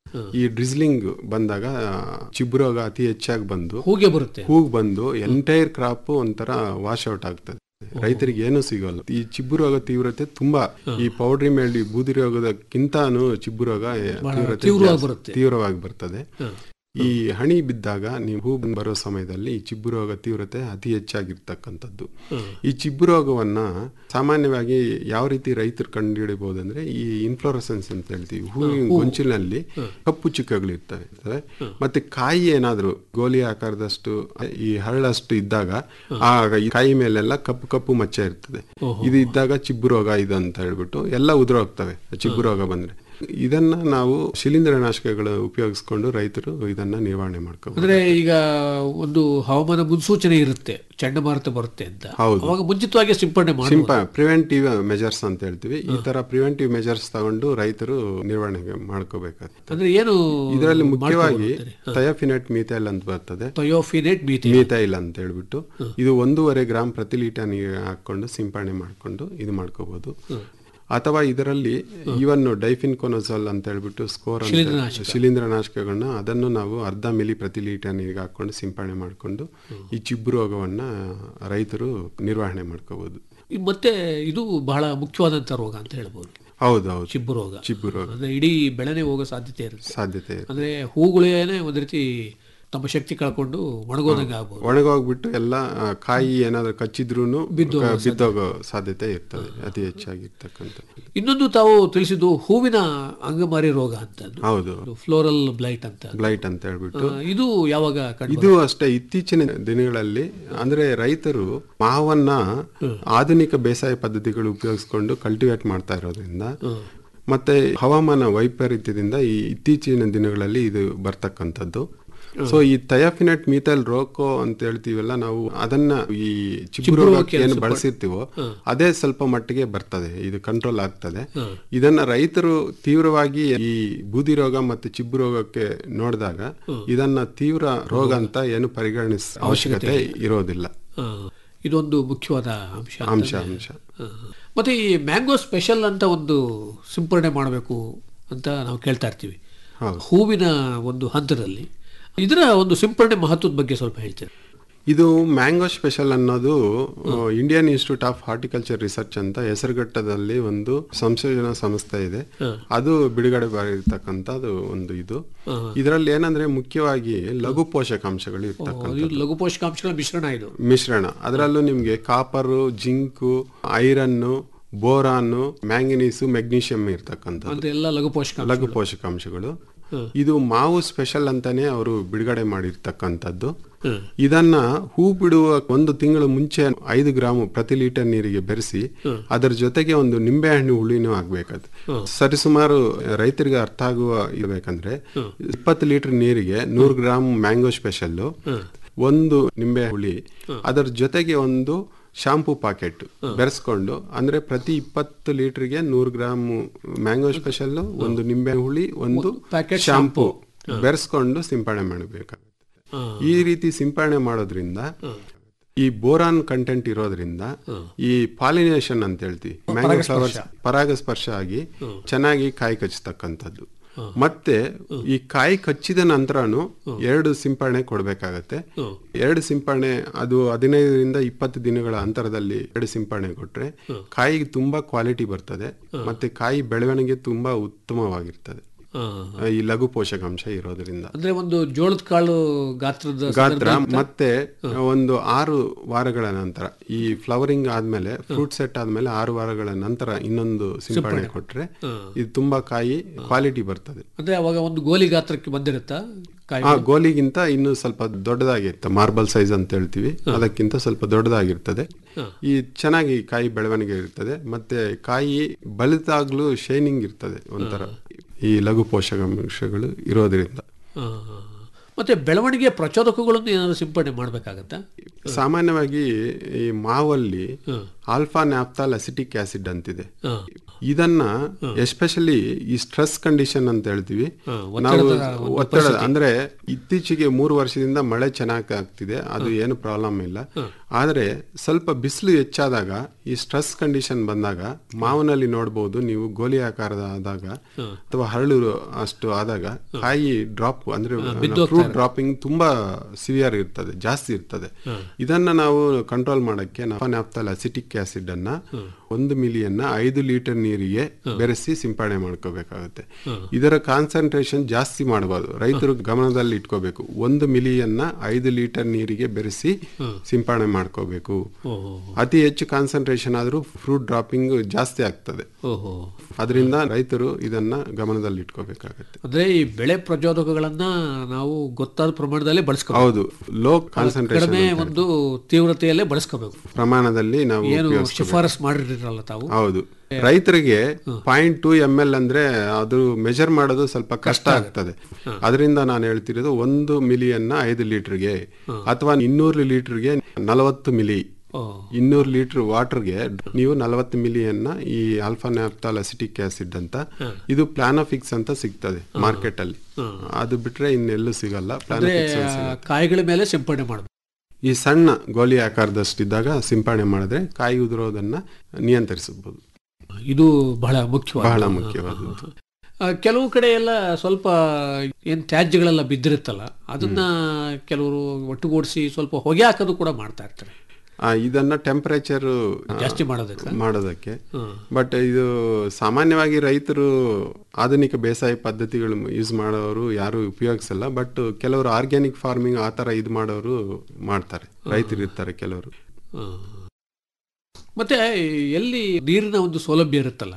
ಈ ಡ್ರಿಸ್ಲಿಂಗ್ ಬಂದಾಗ ಚಿಬ್ಬು ರೋಗ ಅತಿ ಹೆಚ್ಚಾಗಿ ಬಂದು ಹೂಗೆ ಬರುತ್ತೆ ಹೂಗ್ ಬಂದು ಎಂಟೈರ್ ಕ್ರಾಪ್ ಒಂಥರ ವಾಶ್ ಔಟ್ ಆಗ್ತದೆ ರೈತರಿಗೆ ಏನು ಸಿಗೋಲ್ಲ ಈ ಚಿಬ್ಬು ರೋಗ ತೀವ್ರತೆ ತುಂಬಾ ಈ ಪೌಡ್ರಿ ಮೇಲ್ಡಿ ಬೂದಿ ರೋಗದಕ್ಕಿಂತಾನು ಚಿಬ್ಬು ರೋಗ ತೀವ್ರತೆ ತೀವ್ರವಾಗಿ ಜಾಸ್ತಿ- ಬರುತ್ತೆ. ತೀವ್ರವಾಗಿ ಬರ್ತದೆ ಈ ಹಣಿ ಬಿದ್ದಾಗ ನೀವು ಹೂ ಬರೋ ಸಮಯದಲ್ಲಿ ಈ ಚಿಬ್ಬು ರೋಗ ತೀವ್ರತೆ ಅತಿ ಹೆಚ್ಚಾಗಿರ್ತಕ್ಕಂಥದ್ದು ಈ ಚಿಬ್ಬು ರೋಗವನ್ನ ಸಾಮಾನ್ಯವಾಗಿ ಯಾವ ರೀತಿ ರೈತರು ಕಂಡುಹಿಡಿಬಹುದು ಅಂದ್ರೆ ಈ ಇನ್ಫ್ಲೋರಸೆನ್ಸ್ ಅಂತ ಹೇಳ್ತೀವಿ ಹೂವಿನ ಗೊಂಚಿನಲ್ಲಿ ಕಪ್ಪು ಚುಕ್ಕಗಳು ಇರ್ತವೆ ಇರ್ತವೆ. ಮತ್ತೆ ಕಾಯಿ ಏನಾದ್ರು ಗೋಲಿ ಆಕಾರದಷ್ಟು ಈ ಹರಳಷ್ಟು ಇದ್ದಾಗ ಆ ಈ ಕಾಯಿ ಮೇಲೆಲ್ಲ ಕಪ್ಪು ಕಪ್ಪು ಮಚ್ಚೆ ಇರ್ತದೆ ಇದು ಇದ್ದಾಗ ಚಿಬ್ಬು ರೋಗ ಇದು ಅಂತ ಹೇಳ್ಬಿಟ್ಟು ಎಲ್ಲ ಉದುರೋಗ್ತವೆ ಚಿಬ್ಬು ರೋಗ ಬಂದ್ರೆ ಇದನ್ನ ನಾವು ಶಿಲೀಂಧ್ರನಾಶಕಗಳು ಉಪಯೋಗಿಸ್ಕೊಂಡು ರೈತರು ಇದನ್ನ ನಿರ್ವಹಣೆ ಮಾಡ್ಕೋಬಹುದು ಅಂದ್ರೆ ಈಗ ಒಂದು ಹವಾಮಾನ ಮುನ್ಸೂಚನೆ ಇರುತ್ತೆ ಚಂಡಮಾರುತ ಬರುತ್ತೆ ಅಂತ ಹೌದು. ಅವಾಗ ಮುಂಚಿತವಾಗಿ ಸಿಂಪಡಣೆ ಮಾಡಿ ಸಿಂಪ ಪ್ರಿವೆಂಟಿವ್ ಮೆಜರ್ಸ್ ಅಂತ ಹೇಳ್ತೀವಿ ಈ ತರ ಪ್ರಿವೆಂಟಿವ್ ಮೆಜರ್ಸ್ ತಗೊಂಡು ರೈತರು ನಿರ್ವಹಣೆ ಮಾಡ್ಕೋಬೇಕಾಗ್ತದೆ ಅಂದ್ರೆ ಏನು ಇದರಲ್ಲಿ ಮುಖ್ಯವಾಗಿ ಥಯಾಫಿನೆಟ್ ಮೀಥೈಲ್ ಅಂತ ಬರ್ತದೆ ಥಯೋಫಿನೇಟ್ ಮೀಥೇನ್ ಮೀಥೈಲ್ ಅಂತ ಹೇಳ್ಬಿಟ್ಟು ಇದು ಒಂದೂವರೆ ಗ್ರಾಮ್ ಪ್ರತಿ ಲೀಟರ್ ನೀರು ಹಾಕೊಂಡು ಸಿಂಪಡಣೆ ಮಾಡ್ಕೊಂಡು ಇದು ಮಾಡ್ಕೋಬಹುದು ಅಥವಾ ಇದರಲ್ಲಿ ಇವನ್ ಡೈಫಿನ್ ಕೊನೋಸಲ್ ಅಂತ ಹೇಳ್ಬಿಟ್ಟು ಸ್ಕೋರ್ ಅಂತ ಶಿಲೀಂಧ್ರನಾಶಕಗಳನ್ನ ಅದನ್ನು ನಾವು ಅರ್ಧ ಮಿಲಿ ಪ್ರತಿ ಲೀಟರ್ ನೀರಿಗೆ ಹಾಕೊಂಡು ಸಿಂಪಡಣೆ ಮಾಡಿಕೊಂಡು ಈ ಚಿಬ್ಬು ರೋಗವನ್ನ ರೈತರು ನಿರ್ವಹಣೆ ಮಾಡ್ಕೋಬಹುದು ಇದು ಮತ್ತೆ ಇದು ಬಹಳ ಮುಖ್ಯವಾದಂತ ರೋಗ ಅಂತ ಹೇಳ್ಬೋದು ಹೌದು ಹೌದು ಚಿಬ್ಬು ರೋಗ ಚಿಬ್ಬು ರೋಗ ಅಂದ್ರೆ ಇಡೀ ಬೆಳೆನೇ ಹೋಗೋ ಸಾಧ್ಯತೆ ಇರುತ್ತೆ ಸಾಧ್ಯತೆ ಇದೆ. ಅಂದ್ರೆ ಹೂಗಳೇನೆ ಒಂದ್ ರೀತಿ ತಮ್ಮ ಶಕ್ತಿ ಕಳ್ಕೊಂಡು ಒಣಗೋದಂಗೆ ಆಗ್ಬೋದು ಒಣಗೋಗ್ಬಿಟ್ಟು ಎಲ್ಲ ಆ, ಕಾಯಿ ಏನಾದ್ರು ಕಚ್ಚಿದ್ರೂ ಬಿದ್ದೋಗೋ ಸಾಧ್ಯತೆ ಇರ್ತದೆ ಅತಿ ಹೆಚ್ಚಾಗಿರ್ತಕ್ಕಂಥದ್ದು ಇನ್ನೊಂದು ತಾವು ತಿಳಿಸಿದ್ದು ಹೂವಿನ ಅಂಗಮಾರಿ ರೋಗ ಅಂತ ಹೌದು ಫ್ಲೋರಲ್ ಬ್ಲೈಟ್ ಅಂತ ಬ್ಲೈಟ್ ಅಂತ ಹೇಳ್ಬಿಟ್ಟು ಆ, ಇದು ಯಾವಾಗ ಕಂಡು ಇದು ಅಷ್ಟೇ ಇತ್ತೀಚಿನ ದಿನಗಳಲ್ಲಿ ಅಂದ್ರೆ ರೈತರು ಮಾವನ್ನ ಆಧುನಿಕ ಬೇಸಾಯ ಪದ್ಧತಿಗಳು ಉಪಯೋಗಿಸ್ಕೊಂಡು ಕಲ್ಟಿವೇಟ್ ಮಾಡ್ತಾ ಇರೋದ್ರಿಂದ ಮತ್ತೆ ಹವಾಮಾನ ವೈಪರೀತ್ಯದಿಂದ ಈ ಇತ್ತೀಚಿನ ದಿನಗಳಲ್ಲಿ ಇದು ಬರ್ತಕ್ಕಂಥದ್ದು ಸೊ ಈ ಥಯಾಫಿನೆಟ್ ಮೀಥೈಲ್ ರೋಕೋ ಅಂತ ಹೇಳ್ತೀವಲ್ಲ ನಾವು ಅದನ್ನ ಈ ಚಿಬ್ಬು ರೋಗಕ್ಕೆ ಏನು ಬಳಸಿರ್ತೀವೋ ಅದೇ ಸ್ವಲ್ಪ ಮಟ್ಟಿಗೆ ಬರ್ತದೆ ಇದು ಕಂಟ್ರೋಲ್ ಆಗ್ತದೆ ಇದನ್ನ ರೈತರು ತೀವ್ರವಾಗಿ ಈ ಬೂದಿ ರೋಗ ಮತ್ತು ಚಿಬ್ಬು ರೋಗಕ್ಕೆ ನೋಡಿದಾಗ ಇದನ್ನ ತೀವ್ರ ರೋಗ ಅಂತ ಏನು ಪರಿಗಣಿಸ ಅವಶ್ಯಕತೆ ಇರೋದಿಲ್ಲ ಆ, ಇದೊಂದು ಮುಖ್ಯವಾದ ಅಂಶ ಅಂತ. ಅಂಶ ಅಂಶ ಆ, ಮತ್ತೆ ಈ ಮ್ಯಾಂಗೋ ಸ್ಪೆಷಲ್ ಅಂತ ಒಂದು ಸಿಂಪರಣೆ ಮಾಡಬೇಕು ಅಂತ ನಾವು ಕೇಳ್ತಾ ಇರ್ತೀವಿ ಹೌದು. ಹೂವಿನ ಒಂದು ಹಂತದಲ್ಲಿ ಇದರ ಒಂದು ಸಿಂಪರಣೆ ಮಹತ್ವದ ಬಗ್ಗೆ ಸ್ವಲ್ಪ ಹೇಳ್ತೇನೆ ಇದು ಮ್ಯಾಂಗೋ ಸ್ಪೆಷಲ್ ಅನ್ನೋದು Indian Institute of Horticulture Research ಅಂತ ಹೆಸರುಘಟ್ಟದಲ್ಲಿ ಒಂದು ಸಂಶೋಧನಾ ಸಂಸ್ಥೆ ಇದೆ ಅದು ಬಿಡುಗಡೆ ಮಾಡಿರ್ತಕ್ಕಂಥದ್ದು ಒಂದು ಇದು ಇದರಲ್ಲಿ ಏನಂದ್ರೆ ಮುಖ್ಯವಾಗಿ ಲಘು ಪೋಷಕಾಂಶಗಳು ಇರ್ತಕ್ಕಂಥ ಇದು ಲಘು ಪೋಷಕಾಂಶಗಳ ಮಿಶ್ರಣ ಇದು ಮಿಶ್ರಣ ಅದರಲ್ಲೂ ನಿಮ್ಗೆ copper zinc iron boron manganese magnesium ಇರ್ತಕ್ಕಂಥದ್ದು ಅಂದ್ರೆ ಎಲ್ಲ ಲಘು ಪೋಷಕಾಂಶ ಲಘು ಪೋಷಕಾಂಶಗಳು ಇದು ಮಾವು ಸ್ಪೆಷಲ್ ಅಂತಾನೆ ಅವರು ಬಿಡುಗಡೆ ಮಾಡಿರ್ತಕ್ಕಂಥದ್ದು ಹ್ಮ್. ಇದನ್ನ ಹೂ ಬಿಡುವ ಒಂದು ತಿಂಗಳು ಮುಂಚೆ ಐದು ಗ್ರಾಮ್ ಪ್ರತಿ ಲೀಟರ್ ನೀರಿಗೆ ಬೆರೆಸಿ ಅದರ ಜೊತೆಗೆ ಒಂದು ನಿಂಬೆಹಣ್ಣು ಹುಳಿನೂ ಆಗ್ಬೇಕದು ಸರಿಸುಮಾರು ರೈತರಿಗೆ ಅರ್ಥ ಆಗುವ ಇರ್ಬೇಕಂದ್ರೆ ಇಪ್ಪತ್ತು ಲೀಟರ್ ನೀರಿಗೆ ನೂರು ಗ್ರಾಮ್ ಮ್ಯಾಂಗೋ ಸ್ಪೆಷಲ್ ಒಂದು ನಿಂಬೆ ಹುಳಿ ಅದರ ಜೊತೆಗೆ ಒಂದು ಶಾಂಪೂ ಪಾಕೆಟ್ ಬೆರೆಸ್ಕೊಂಡು ಅಂದ್ರೆ ಪ್ರತಿ ಇಪ್ಪತ್ತು ಲೀಟರ್ಗೆ ನೂರು ಗ್ರಾಮ್ ಮ್ಯಾಂಗೋ ಸ್ಪೆಷಲ್ ಒಂದು ನಿಂಬೆ ಹುಳಿ ಒಂದು packet ಶಾಂಪೂ ಬೆರೆಸ್ಕೊಂಡು ಸಿಂಪಡಣೆ ಮಾಡಬೇಕಾಗುತ್ತೆ ಆ, ಈ ರೀತಿ ಸಿಂಪಡಣೆ ಮಾಡೋದ್ರಿಂದ ಈ ಬೋರಾನ್ ಕಂಟೆಂಟ್ ಇರೋದ್ರಿಂದ ಈ ಪಾಲಿನೇಷನ್ ಅಂತ ಹೇಳ್ತೀವಿ ಮ್ಯಾಂಗೋ ಫ್ಲವರ್ಸ್ ಪರಾಗಸ್ಪರ್ಶ ಆಗಿ ಚೆನ್ನಾಗಿ ಕಾಯಿ ಕಚ್ಚತಕ್ಕಂಥದ್ದು ಮತ್ತೆ ಈ ಕಾಯಿ ಕಚ್ಚಿದ ನಂತರನು ಎರಡು ಸಿಂಪಡಣೆ ಕೊಡ್ಬೇಕಾಗತ್ತೆ ಎರಡು ಸಿಂಪಡಣೆ ಅದು ಹದಿನೈದರಿಂದ ಇಪ್ಪತ್ತು ದಿನಗಳ ಅಂತರದಲ್ಲಿ ಎರಡು ಸಿಂಪಡಣೆ ಕೊಟ್ರೆ ಕಾಯಿಗೆ ತುಂಬಾ ಕ್ವಾಲಿಟಿ ಬರ್ತದೆ ಮತ್ತೆ ಕಾಯಿ ಬೆಳವಣಿಗೆ ತುಂಬಾ ಉತ್ತಮವಾಗಿರ್ತದೆ ಆ. ಈ ಲಘು ಪೋಷಕಾಂಶ ಇರೋದ್ರಿಂದ ಅಂದ್ರೆ ಒಂದು ಜೋಳದ ಕಾಳು ಗಾತ್ರದ ಗಾತ್ರ ಮತ್ತೆ ಒಂದು ಆರು ವಾರಗಳ ನಂತರ ಈ ಫ್ಲವರಿಂಗ್ ಆದ್ಮೇಲೆ ಫ್ರೂಟ್ ಸೆಟ್ ಆದ್ಮೇಲೆ ಆರು ವಾರಗಳ ನಂತರ ಇನ್ನೊಂದು ಸಿಂಪಡಣೆ ಕೊಟ್ರೆ ಇದು ತುಂಬಾ ಕಾಯಿ ಕ್ವಾಲಿಟಿ ಬರ್ತದೆ ಅಂದ್ರೆ ಅವಾಗ ಒಂದು ಗೋಲಿ ಗಾತ್ರಕ್ಕೆ ಬಂದಿರುತ್ತಾ ಕಾಯಿ ಆ ಗೋಲಿಗಿಂತ ಇನ್ನು ಸ್ವಲ್ಪ ದೊಡ್ಡದಾಗಿರುತ್ತೆ ಮಾರ್ಬಲ್ ಸೈಜ್ ಅಂತ ಹೇಳ್ತೀವಿ ಅದಕ್ಕಿಂತ ಸ್ವಲ್ಪ ದೊಡ್ಡದಾಗಿರ್ತದೆ ಈ ಚೆನ್ನಾಗಿ ಕಾಯಿ ಬೆಳವಣಿಗೆ ಇರ್ತದೆ ಮತ್ತೆ ಕಾಯಿ ಬಲಿತಾಗ್ಲೂ ಶೈನಿಂಗ್ ಇರ್ತದೆ ಒಂಥರ ಈ ಲಘು ಪೋಷಕಾಂಶಗಳು ಇರೋದ್ರಿಂದ ಆ, ಆ, ಆ. ಮತ್ತೆ ಬೆಳವಣಿಗೆ ಪ್ರಚೋದಕಗಳನ್ನು ಏನಾದ್ರು ಸಿಂಪಡಣೆ ಮಾಡ್ಬೇಕಾಗತ್ತಾ ಸಾಮಾನ್ಯವಾಗಿ ಈ ಮಾವಲ್ಲಿ ಆಲ್ಫಾ ನ್ಯಾಪ್ತಾಲ್ ಅಸಿಟಿಕ್ ಆಸಿಡ್ ಅಂತಿದೆ ಆ, ಇದನ್ನ ಎಸ್ಪೆಷಲಿ ಈ ಸ್ಟ್ರೆಸ್ ಕಂಡೀಷನ್ ಅಂತ ಹೇಳ್ತೀವಿ ಹಾ, ನಾವು ಒತ್ತಡ ಅಂದ್ರೆ ಇತ್ತೀಚೆಗೆ ಮೂರು ವರ್ಷದಿಂದ ಮಳೆ ಚೆನ್ನಾಗಿ ಆಗ್ತಿದೆ ಅದು ಏನು ಪ್ರಾಬ್ಲಮ್ ಇಲ್ಲ ಆದ್ರೆ ಸ್ವಲ್ಪ ಬಿಸಿಲು ಹೆಚ್ಚಾದಾಗ ಈ ಸ್ಟ್ರೆಸ್ ಕಂಡೀಷನ್ ಬಂದಾಗ ಮಾವಿನಲ್ಲಿ ನೋಡಬಹುದು ನೀವು ಗೋಲಿ ಆಕಾರದ ಆದಾಗ ಅಥವಾ ಹರಳು ಅಷ್ಟು ಆದಾಗ ಕಾಯಿ ಡ್ರಾಪ್ ಅಂದ್ರೆ ಫ್ರೂಟ್ ಡ್ರಾಪಿಂಗ್ ತುಂಬಾ ಸಿವಿಯರ್ ಇರ್ತದೆ ಜಾಸ್ತಿ ಇರ್ತದೆ ಇದನ್ನ ನಾವು ಕಂಟ್ರೋಲ್ ಮಾಡಕ್ಕೆ ನಾಫ್ತಾಲ್ ಅಸಿಟಿಕ್ ಆಸಿಡ್ ಅನ್ನ ಒಂದು ಮಿಲಿಯನ್ನ ಐದು ಲೀಟರ್ ನೀರಿಗೆ ಬೆರೆಸಿ ಸಿಂಪಡಣೆ ಮಾಡ್ಕೋಬೇಕಾಗುತ್ತೆ ಇದರ ಕಾನ್ಸಂಟ್ರೇಷನ್ ಜಾಸ್ತಿ ಮಾಡಬಾರ್ದು ರೈತರು ಗಮನದಲ್ಲಿ ಇಟ್ಕೋಬೇಕು ಒಂದು ಮಿಲಿಯನ್ನ ಐದು ಲೀಟರ್ ನೀರಿಗೆ ಬೆರೆಸಿ ಸಿಂಪಡಣೆ ಮಾಡ್ಕೋಬೇಕು ಓಹೋ ಅತಿ ಹೆಚ್ಚು ಕಾನ್ಸಂಟ್ರೇಷನ್ ಆದ್ರೂ ಫ್ರೂಟ್ ಡ್ರಾಪಿಂಗ್ ಜಾಸ್ತಿ ಆಗ್ತದೆ ಓಹೋ ಅದರಿಂದ ರೈತರು ಇದನ್ನ ಗಮನದಲ್ಲಿ ಇಟ್ಕೋಬೇಕಾಗತ್ತೆ ಅಂದ್ರೆ ಈ ಬೆಳೆ ಪ್ರಚೋದಕಗಳನ್ನ ನಾವು ಗೊತ್ತಾದ ಪ್ರಮಾಣದಲ್ಲಿ ಬಳಸ್ಕೋಬೇಕು ಹೌದು ಲೋ ಕಾನ್ಸಂಟ್ರೇಷನ್ ಕಡಿಮೆ ಒಂದು ತೀವ್ರತೆಯಲ್ಲೇ ಬಳಸ್ಕೋಬೇಕು ಪ್ರಮಾಣದಲ್ಲಿ ನಾವು ಏನು ಉಪಯೋಗಿಸ್ಕೋಬೇಕು. ಶಿಫಾರಸ್ ಮಾಡಿರಲ್ಲ ತಾವು ಹೌದು ರೈತರಿಗೆ ಪಾಯಿಂಟ್ ಟೂ ಎಮ್ ಎಲ್ ಅಂದ್ರೆ ಅದು ಮೆಜರ್ ಮಾಡೋದು ಸ್ವಲ್ಪ ಕಷ್ಟ ಆಗ್ತದೆ ಅದರಿಂದ ನಾನು ಹೇಳ್ತಿರೋದು ಒಂದು ಮಿಲಿಯನ್ನ ಐದು ಲೀಟರ್ಗೆ ಅಥವಾ ಇನ್ನೂರು ಲೀಟರ್ಗೆ ನಲವತ್ತು ಮಿಲಿ ಓ ಇನ್ನೂರು ಲೀಟರ್ ವಾಟರ್ಗೆ ನೀವು ನಲವತ್ತು ಮಿಲಿಯನ್ನ ಈ ಆಲ್ಫಾ ನ್ಯಾಪ್ತಾಲ್ ಅಸಿಟಿಕ್ ಆಸಿಡ್ ಅಂತ ಇದು ಪ್ಲಾನೋಫಿಕ್ಸ್ ಅಂತ ಸಿಗ್ತದೆ ಮಾರ್ಕೆಟ್ ಅಲ್ಲಿ ಅದು ಬಿಟ್ರೆ ಇನ್ನೆಲ್ಲೂ ಸಿಗಲ್ಲ ಪ್ಲಾನೋಫಿಕ್ಸ್ ಅಂತ ಸಿಗಲ್ಲ. ಕಾಯಿಗಳ ಮೇಲೆ ಸಿಂಪಡಣೆ ಮಾಡಬೇಕು ಈ ಸಣ್ಣ ಗೋಲಿ ಆಕಾರದಷ್ಟಿದ್ದಾಗ ಸಿಂಪಡಣೆ ಮಾಡಿದ್ರೆ ಕಾಯಿ ಉದುರೋದನ್ನ ನಿಯಂತ್ರಿಸಬಹುದು ಇದು ಬಹಳ ಮುಖ್ಯವಾದ ಬಹಳ ಮುಖ್ಯವಾದದ್ದು ಆ, ಕೆಲವು ಕಡೆ ಎಲ್ಲ ಸ್ವಲ್ಪ ಏನ್ ತ್ಯಾಜ್ಯಗಳೆಲ್ಲ ಬಿದ್ದಿರುತ್ತಲ್ಲ ಅದನ್ನ ಕೆಲವರು ಒಟ್ಟುಗೂಡಿಸಿ ಸ್ವಲ್ಪ ಹೊಗೆ ಹಾಕೋದು ಕೂಡ ಮಾಡ್ತಾ ಇರ್ತಾರೆ ಆ, ಇದನ್ನ ಟೆಂಪರೇಚರ್ ಜಾಸ್ತಿ ಮಾಡೋದಕ್ಕೆ ಮಾಡೋದಕ್ಕೆ ಹ್ಮ್. ಬಟ್ ಇದು ಸಾಮಾನ್ಯವಾಗಿ ರೈತರು ಆಧುನಿಕ ಬೇಸಾಯ ಪದ್ಧತಿಗಳು ಯೂಸ್ ಮಾಡೋರು ಯಾರು ಉಪಯೋಗಿಸಲ್ಲ ಬಟ್ ಕೆಲವರು ಆರ್ಗ್ಯಾನಿಕ್ ಫಾರ್ಮಿಂಗ್ ಆ ಥರ ಇದು ಮಾಡೋರು ಮಾಡ್ತಾರೆ ರೈತರು ಇರ್ತಾರೆ ಕೆಲವರು ಆ. ಮತ್ತೆ ಎಲ್ಲಿ ನೀರಿನ ಒಂದು ಸೌಲಭ್ಯ ಇರುತ್ತಲ್ಲ